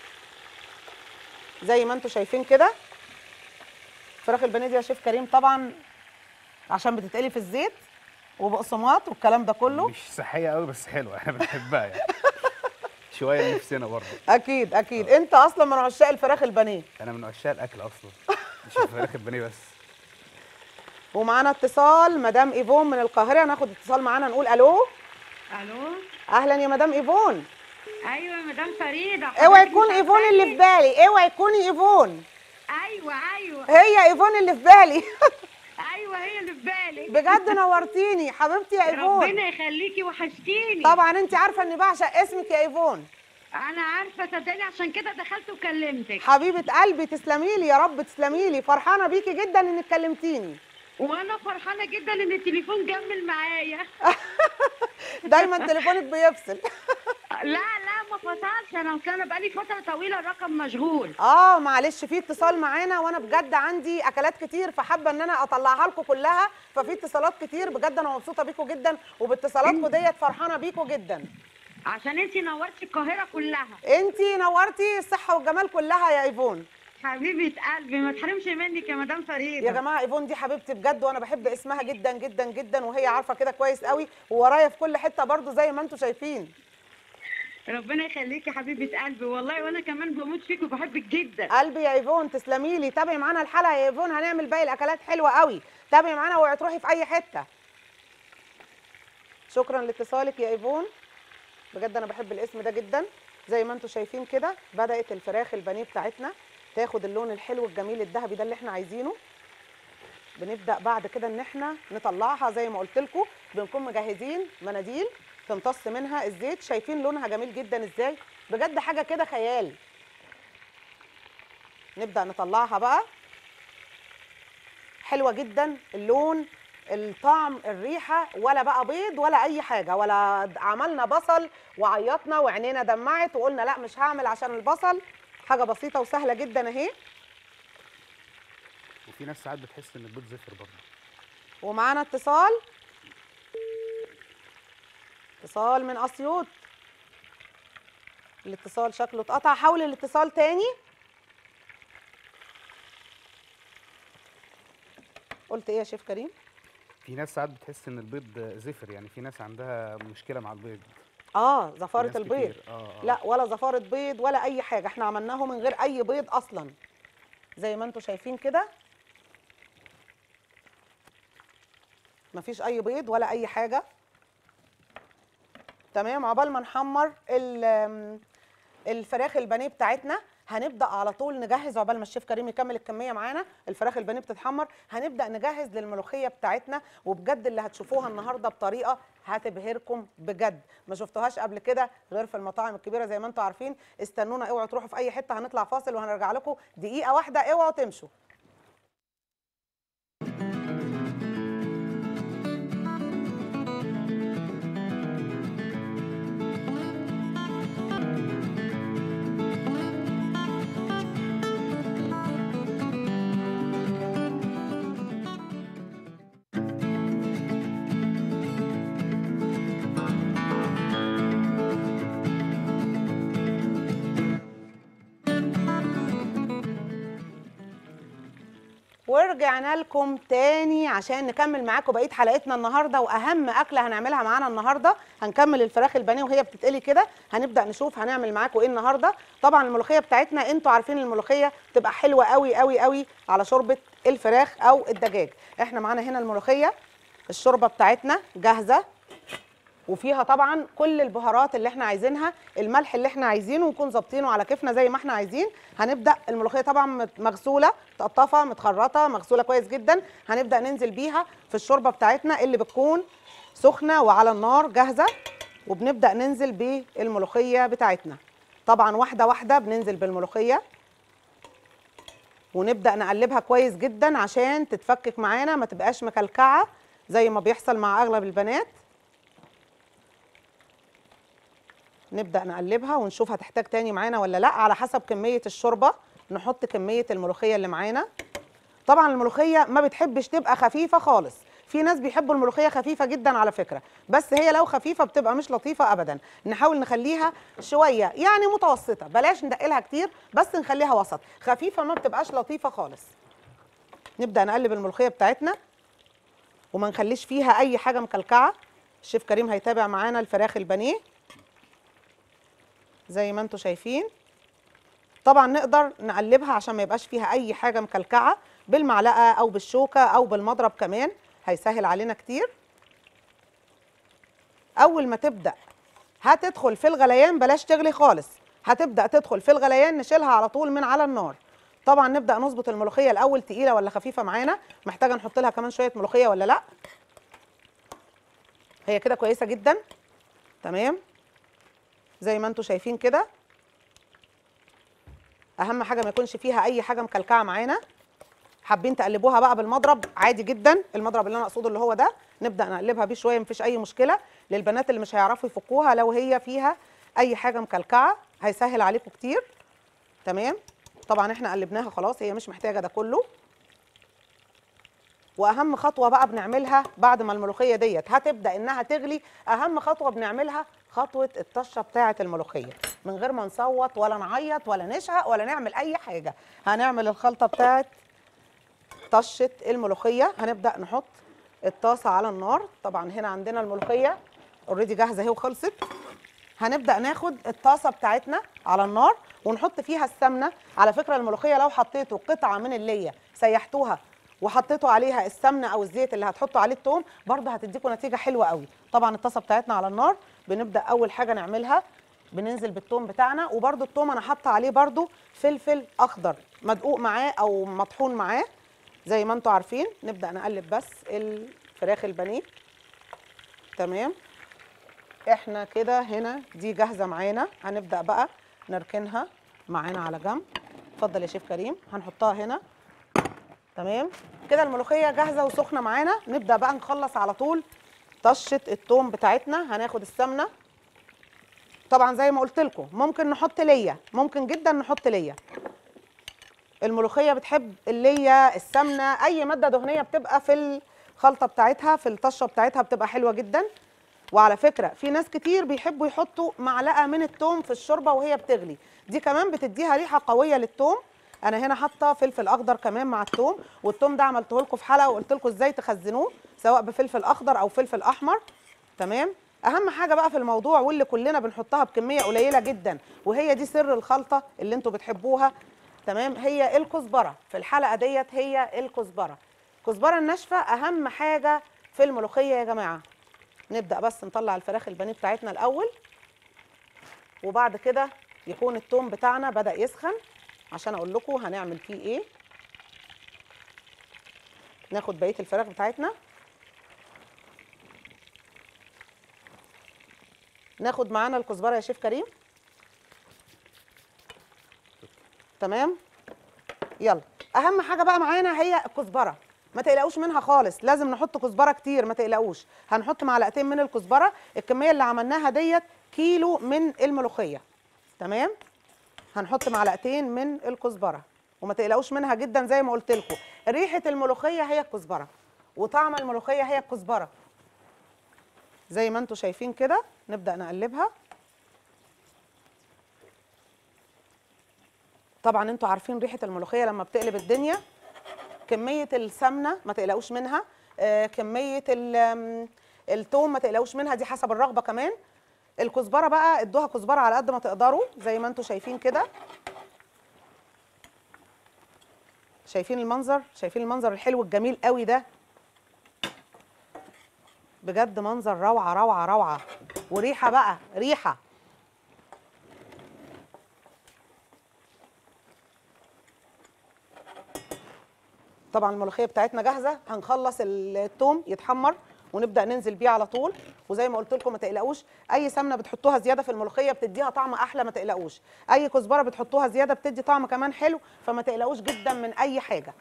Speaker 1: زي ما انتم شايفين كده فراخ البانيه دي يا شيف كريم طبعا عشان بتتقلي في الزيت وبقسماط والكلام ده كله
Speaker 2: مش صحيه قوي بس حلوه احنا بنحبها يعني شويه نفسنا برضه
Speaker 1: اكيد اكيد انت اصلا من عشاق الفراخ البانيه
Speaker 2: انا من عشاق الاكل اصلا مش الفراخ البانيه بس
Speaker 1: ومعانا اتصال مدام ايفون من القاهره هناخد اتصال معانا نقول الو
Speaker 6: الو
Speaker 1: اهلا يا مدام ايفون
Speaker 6: ايوه يا مدام فريده
Speaker 1: اوعي
Speaker 6: حضرتك
Speaker 1: يكون
Speaker 6: مش
Speaker 1: ايفون اللي في بالي اوعي تكوني ايفون
Speaker 6: ايوه ايوه
Speaker 1: هي ايفون اللي في بالي
Speaker 6: ايوه هي اللي في بالي
Speaker 1: بجد نورتيني حبيبتي يا ايفون
Speaker 6: ربنا يخليكي وحشتيني
Speaker 1: طبعا انت عارفه اني بعشق اسمك يا ايفون
Speaker 6: انا عارفه صدقني عشان كده دخلت وكلمتك
Speaker 1: حبيبه قلبي تسلمي لي يا رب تسلمي لي فرحانه بيكي جدا انك كلمتيني
Speaker 6: وانا فرحانه جدا ان التليفون جمل معايا
Speaker 1: دايما تليفونك بيفصل
Speaker 6: لا لا ما فصلش انا كان بقالي فتره طويله الرقم مشغول
Speaker 1: اه معلش في اتصال معانا وانا بجد عندي اكلات كتير فحابه ان انا اطلعها لكم كلها ففي اتصالات كتير بجد انا مبسوطه بيكم جدا وباتصالاتكم ديت فرحانه بيكم جدا
Speaker 6: عشان انتي نورتي القاهره كلها
Speaker 1: انتي نورتي الصحه والجمال كلها يا ايفون
Speaker 6: حبيبه قلبي ما تحرمش منك يا مدام فريده
Speaker 1: يا جماعه ايفون دي حبيبتي بجد وانا بحب اسمها جدا جدا جدا وهي عارفه كده كويس قوي وورايا في كل حته برضو زي ما انتم شايفين
Speaker 6: ربنا يخليكي حبيبه قلبي والله وانا كمان بموت فيك وبحبك جدا
Speaker 1: قلبي يا ايفون تسلمي لي تابعي معانا الحلقه يا ايفون هنعمل باقي الاكلات حلوه قوي تابعي معانا اوعي تروحي في اي حته شكرا لاتصالك يا ايفون بجد انا بحب الاسم ده جدا زي ما انتم شايفين كده بدات الفراخ البانيه بتاعتنا تاخد اللون الحلو الجميل الذهبي ده اللي احنا عايزينه بنبدا بعد كده ان احنا نطلعها زي ما قلت لكم بنكون مجهزين مناديل تمتص منها الزيت شايفين لونها جميل جدا ازاي بجد حاجه كده خيال نبدا نطلعها بقى حلوه جدا اللون الطعم الريحه ولا بقى بيض ولا اي حاجه ولا عملنا بصل وعيطنا وعينينا دمعت وقلنا لا مش هعمل عشان البصل حاجه بسيطه وسهله جدا اهي
Speaker 2: وفي ناس ساعات بتحس ان البيض زفر برضه
Speaker 1: ومعانا اتصال اتصال من اسيوط الاتصال شكله اتقطع حاول الاتصال تاني قلت ايه يا شيف كريم
Speaker 2: في ناس ساعات بتحس ان البيض زفر يعني في ناس عندها مشكله مع البيض
Speaker 1: اه
Speaker 2: في
Speaker 1: زفاره
Speaker 2: ناس
Speaker 1: البيض
Speaker 2: كتير. اه آه.
Speaker 1: لا ولا زفاره بيض ولا اي حاجه احنا عملناه من غير اي بيض اصلا زي ما انتم شايفين كده مفيش اي بيض ولا اي حاجه تمام عقبال ما نحمر ال- الفراخ البانيه بتاعتنا هنبدا على طول نجهز عقبال ما الشيف كريم يكمل الكميه معانا الفراخ البانيه بتتحمر هنبدا نجهز للملوخيه بتاعتنا وبجد اللي هتشوفوها النهارده بطريقه هتبهركم بجد ما شفتوهاش قبل كده غير في المطاعم الكبيره زي ما انتم عارفين استنونا اوعوا تروحوا في اي حته هنطلع فاصل وهنرجع لكم دقيقه واحده اوعوا تمشوا ورجعنا لكم تاني عشان نكمل معاكم بقيه حلقتنا النهارده واهم اكله هنعملها معانا النهارده هنكمل الفراخ البانيه وهي بتتقلي كده هنبدا نشوف هنعمل معاكم ايه النهارده طبعا الملوخيه بتاعتنا انتوا عارفين الملوخيه بتبقى حلوه قوي قوي قوي على شوربه الفراخ او الدجاج احنا معانا هنا الملوخيه الشوربه بتاعتنا جاهزه وفيها طبعا كل البهارات اللي احنا عايزينها الملح اللي احنا عايزينه ونكون ظابطينه على كيفنا زي ما احنا عايزين هنبدا الملوخيه طبعا مت- مغسوله متقطفه متخرطه مغسوله كويس جدا هنبدا ننزل بيها في الشوربه بتاعتنا اللي بتكون سخنه وعلى النار جاهزه وبنبدا ننزل بالملوخيه بتاعتنا طبعا واحده واحده بننزل بالملوخيه ونبدا نقلبها كويس جدا عشان تتفكك معانا ما تبقاش مكلكعه زي ما بيحصل مع اغلب البنات نبدا نقلبها ونشوف هتحتاج تاني معانا ولا لا على حسب كميه الشوربه نحط كميه الملوخيه اللي معانا طبعا الملوخيه ما بتحبش تبقى خفيفه خالص في ناس بيحبوا الملوخيه خفيفه جدا على فكره بس هي لو خفيفه بتبقى مش لطيفه ابدا نحاول نخليها شويه يعني متوسطه بلاش ندقلها كتير بس نخليها وسط خفيفه ما بتبقاش لطيفه خالص نبدا نقلب الملوخيه بتاعتنا وما نخليش فيها اي حاجه مكلكعه الشيف كريم هيتابع معانا الفراخ البانيه زي ما انتم شايفين طبعا نقدر نقلبها عشان ما يبقاش فيها اي حاجه مكلكعه بالمعلقه او بالشوكه او بالمضرب كمان هيسهل علينا كتير اول ما تبدا هتدخل في الغليان بلاش تغلي خالص هتبدا تدخل في الغليان نشيلها على طول من على النار طبعا نبدا نظبط الملوخيه الاول تقيله ولا خفيفه معانا محتاجه نحط لها كمان شويه ملوخيه ولا لا هي كده كويسه جدا تمام زي ما انتم شايفين كده اهم حاجه ما يكونش فيها اي حاجه مكلكعه معانا حابين تقلبوها بقى بالمضرب عادي جدا المضرب اللي انا اقصده اللي هو ده نبدا نقلبها بيه شويه مفيش اي مشكله للبنات اللي مش هيعرفوا يفكوها لو هي فيها اي حاجه مكلكعه هيسهل عليكم كتير تمام طبعا احنا قلبناها خلاص هي مش محتاجه ده كله واهم خطوه بقى بنعملها بعد ما الملوخيه ديت هتبدا انها تغلي اهم خطوه بنعملها خطوه الطشه بتاعه الملوخيه من غير ما نصوت ولا نعيط ولا نشهق ولا نعمل اي حاجه هنعمل الخلطه بتاعه طشه الملوخيه هنبدا نحط الطاسه على النار طبعا هنا عندنا الملوخيه اوريدي جاهزه اهي وخلصت هنبدا ناخد الطاسه بتاعتنا على النار ونحط فيها السمنه على فكره الملوخيه لو حطيتوا قطعه من الليه سيحتوها وحطيتوا عليها السمنه او الزيت اللي هتحطوا عليه التوم برضه هتديكم نتيجه حلوه قوي طبعا الطاسه بتاعتنا على النار بنبدا اول حاجه نعملها بننزل بالثوم بتاعنا وبرده الثوم انا حاطه عليه برده فلفل اخضر مدقوق معاه او مطحون معاه زي ما انتم عارفين نبدا نقلب بس الفراخ البانيه تمام احنا كده هنا دي جاهزه معانا هنبدا بقى نركنها معانا على جنب اتفضل يا شيف كريم هنحطها هنا تمام كده الملوخيه جاهزه وسخنه معانا نبدا بقى نخلص على طول طشه الثوم بتاعتنا هناخد السمنه طبعا زي ما قلت لكم ممكن نحط ليا ممكن جدا نحط ليا الملوخيه بتحب الليا السمنه اي ماده دهنيه بتبقى في الخلطه بتاعتها في الطشه بتاعتها بتبقى حلوه جدا وعلى فكره في ناس كتير بيحبوا يحطوا معلقه من الثوم في الشوربه وهي بتغلي دي كمان بتديها ريحه قويه للثوم انا هنا حاطه فلفل اخضر كمان مع الثوم والثوم ده عملته لكم في حلقه وقلت لكم ازاي تخزنوه سواء بفلفل اخضر او فلفل احمر تمام اهم حاجه بقى في الموضوع واللي كلنا بنحطها بكميه قليله جدا وهي دي سر الخلطه اللي انتوا بتحبوها تمام هي الكزبره في الحلقه ديت هي الكزبره الكزبره الناشفه اهم حاجه في الملوخيه يا جماعه نبدا بس نطلع الفراخ البانيه بتاعتنا الاول وبعد كده يكون التوم بتاعنا بدا يسخن عشان اقول لكم هنعمل فيه ايه ناخد بقيه الفراخ بتاعتنا ناخد معانا الكزبره يا شيف كريم تمام يلا اهم حاجه بقى معانا هي الكزبره ما تقلقوش منها خالص لازم نحط كزبره كتير ما تقلقوش هنحط معلقتين من الكزبره الكميه اللي عملناها ديت كيلو من الملوخيه تمام هنحط معلقتين من الكزبره وما تقلقوش منها جدا زي ما قلت لكم ريحه الملوخيه هي الكزبره وطعم الملوخيه هي الكزبره زي ما انتم شايفين كده نبدا نقلبها طبعا انتوا عارفين ريحه الملوخيه لما بتقلب الدنيا كميه السمنه ما تقلقوش منها آه كميه ال- آم، التوم ما تقلقوش منها دي حسب الرغبه كمان الكزبره بقى ادوها كزبره على قد ما تقدروا زي ما انتوا شايفين كده شايفين المنظر شايفين المنظر الحلو الجميل قوي ده بجد منظر روعه روعه روعه وريحه بقى ريحه طبعا الملوخيه بتاعتنا جاهزه هنخلص الثوم يتحمر ونبدا ننزل بيه على طول وزي ما قلت لكم ما تقلقوش اي سمنه بتحطوها زياده في الملوخيه بتديها طعم احلى ما تقلقوش اي كزبره بتحطوها زياده بتدي طعم كمان حلو فما تقلقوش جدا من اي حاجه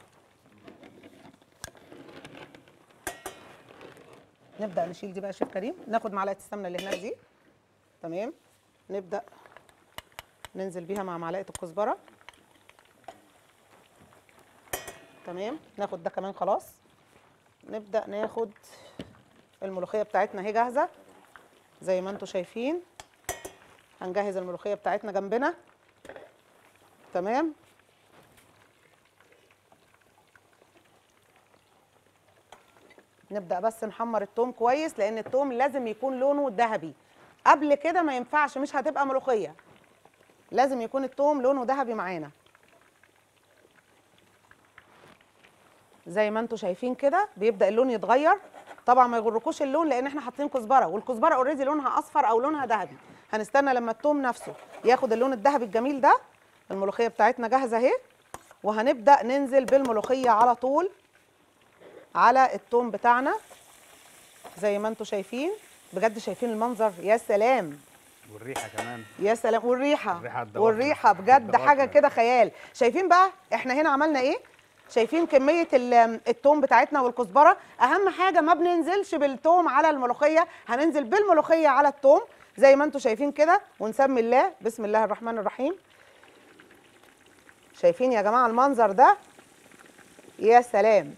Speaker 1: نبدا نشيل دي بقى يا شيف كريم ناخد معلقه السمنه اللي هناك دي تمام نبدا ننزل بيها مع معلقه الكزبره تمام ناخد ده كمان خلاص نبدا ناخد الملوخيه بتاعتنا اهي جاهزه زي ما انتم شايفين هنجهز الملوخيه بتاعتنا جنبنا تمام نبدا بس نحمر التوم كويس لان التوم لازم يكون لونه ذهبي قبل كده ما ينفعش مش هتبقى ملوخيه لازم يكون التوم لونه ذهبي معانا زي ما انتم شايفين كده بيبدا اللون يتغير طبعا ما يغركوش اللون لان احنا حاطين كزبره والكزبره اوريدي لونها اصفر او لونها ذهبي هنستنى لما التوم نفسه ياخد اللون الذهبي الجميل ده الملوخيه بتاعتنا جاهزه اهي وهنبدا ننزل بالملوخيه على طول على التوم بتاعنا زي ما انتم شايفين بجد شايفين المنظر يا سلام
Speaker 2: والريحه كمان
Speaker 1: يا سلام والريحه
Speaker 2: الريحة الدواخل.
Speaker 1: والريحه بجد
Speaker 2: الدواخل.
Speaker 1: حاجه كده خيال شايفين بقى احنا هنا عملنا ايه شايفين كميه ال- التوم بتاعتنا والكزبره اهم حاجه ما بننزلش بالتوم على الملوخيه هننزل بالملوخيه على التوم زي ما انتم شايفين كده ونسمي الله بسم الله الرحمن الرحيم شايفين يا جماعه المنظر ده يا سلام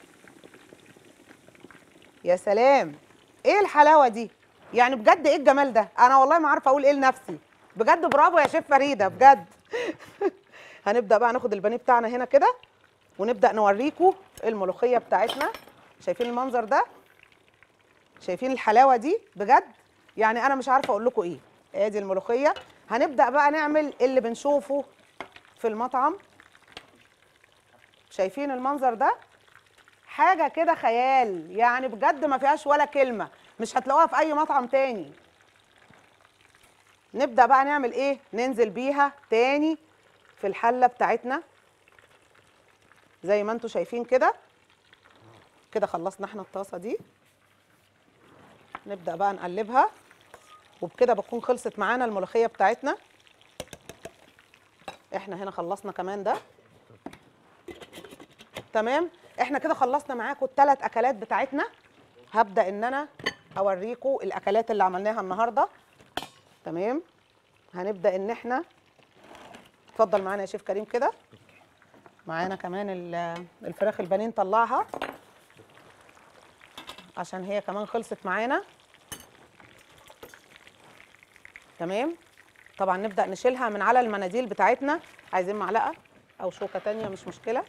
Speaker 1: يا سلام ايه الحلاوه دي يعني بجد ايه الجمال ده انا والله ما عارفه اقول ايه لنفسي بجد برافو يا شيف فريده بجد هنبدا بقى ناخد البانيه بتاعنا هنا كده ونبدا نوريكم الملوخيه بتاعتنا شايفين المنظر ده شايفين الحلاوه دي بجد يعني انا مش عارفه اقول لكم ايه ادي الملوخيه هنبدا بقى نعمل اللي بنشوفه في المطعم شايفين المنظر ده حاجه كده خيال يعني بجد ما فيهاش ولا كلمه مش هتلاقوها في اي مطعم تاني نبدا بقى نعمل ايه ننزل بيها تاني في الحله بتاعتنا زي ما انتم شايفين كده كده خلصنا احنا الطاسه دي نبدا بقى نقلبها وبكده بتكون خلصت معانا الملوخيه بتاعتنا احنا هنا خلصنا كمان ده تمام احنا كده خلصنا معاكم الثلاث اكلات بتاعتنا هبدا ان انا اوريكم الاكلات اللي عملناها النهارده تمام هنبدا ان احنا اتفضل معانا يا شيف كريم كده معانا كمان ال- الفراخ البانيه نطلعها عشان هي كمان خلصت معانا تمام طبعا نبدا نشيلها من على المناديل بتاعتنا عايزين معلقه او شوكه تانية مش مشكله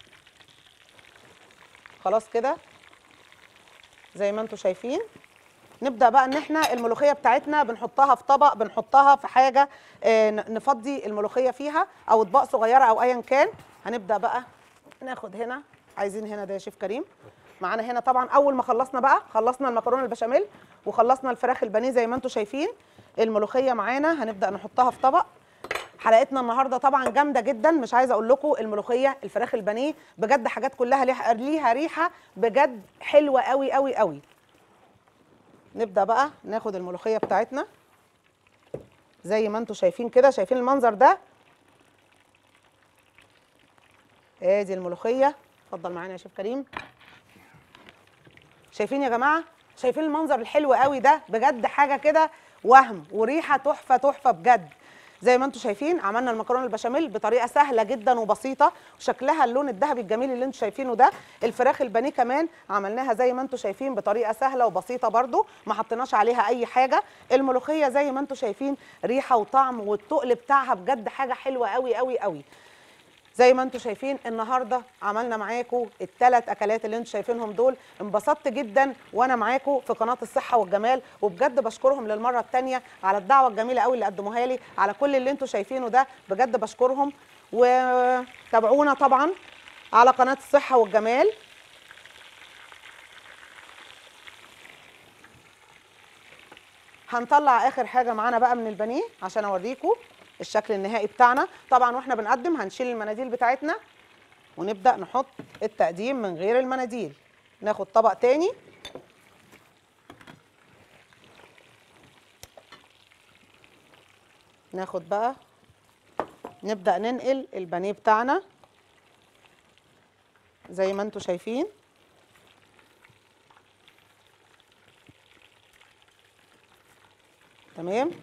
Speaker 1: خلاص كده زي ما انتم شايفين نبدا بقى ان احنا الملوخيه بتاعتنا بنحطها في طبق بنحطها في حاجه آه، ن- نفضي الملوخيه فيها او اطباق صغيره او ايا كان هنبدا بقى ناخد هنا عايزين هنا ده يا شيف كريم معانا هنا طبعا اول ما خلصنا بقى خلصنا المكرونه البشاميل وخلصنا الفراخ البانيه زي ما انتم شايفين الملوخيه معانا هنبدا نحطها في طبق حلقتنا النهارده طبعا جامده جدا مش عايزه اقول لكم الملوخيه الفراخ البانيه بجد حاجات كلها ليها ليها ريحه بجد حلوه قوي قوي قوي نبدا بقى ناخد الملوخيه بتاعتنا زي ما انتم شايفين كده شايفين المنظر ده ادي الملوخيه اتفضل معانا يا شيف كريم شايفين يا جماعه شايفين المنظر الحلو قوي ده بجد حاجه كده وهم وريحه تحفه تحفه بجد زي ما انتم شايفين عملنا المكرونه البشاميل بطريقه سهله جدا وبسيطه وشكلها اللون الذهبي الجميل اللي انتم شايفينه ده الفراخ البانيه كمان عملناها زي ما انتم شايفين بطريقه سهله وبسيطه برده ما حطيناش عليها اي حاجه الملوخيه زي ما انتم شايفين ريحه وطعم والتقل بتاعها بجد حاجه حلوه قوي قوي قوي زي ما انتم شايفين النهارده عملنا معاكم الثلاث اكلات اللي انتم شايفينهم دول انبسطت جدا وانا معاكم في قناه الصحه والجمال وبجد بشكرهم للمره الثانيه على الدعوه الجميله قوي اللي قدموها لي على كل اللي انتم شايفينه ده بجد بشكرهم وتابعونا طبعا على قناه الصحه والجمال هنطلع اخر حاجه معانا بقى من البانيه عشان اوريكم الشكل النهائي بتاعنا طبعا واحنا بنقدم هنشيل المناديل بتاعتنا ونبدا نحط التقديم من غير المناديل ناخد طبق تاني ناخد بقى نبدأ ننقل البانيه بتاعنا زي ما انتم شايفين تمام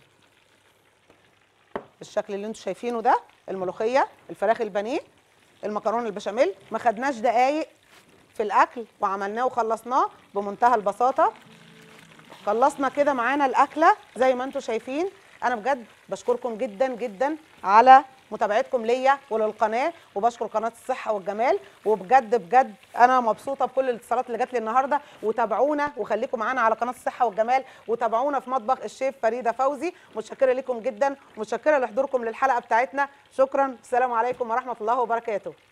Speaker 1: بالشكل اللي انتم شايفينه ده الملوخيه الفراخ البانيه المكرونه البشاميل ما خدناش دقايق في الاكل وعملناه وخلصناه بمنتهى البساطه خلصنا كده معانا الاكله زي ما انتم شايفين انا بجد بشكركم جدا جدا على متابعتكم ليا وللقناه وبشكر قناه الصحه والجمال وبجد بجد انا مبسوطه بكل الاتصالات اللي جات لي النهارده وتابعونا وخليكم معانا على قناه الصحه والجمال وتابعونا في مطبخ الشيف فريده فوزي متشكره لكم جدا متشكره لحضوركم للحلقه بتاعتنا شكرا السلام عليكم ورحمه الله وبركاته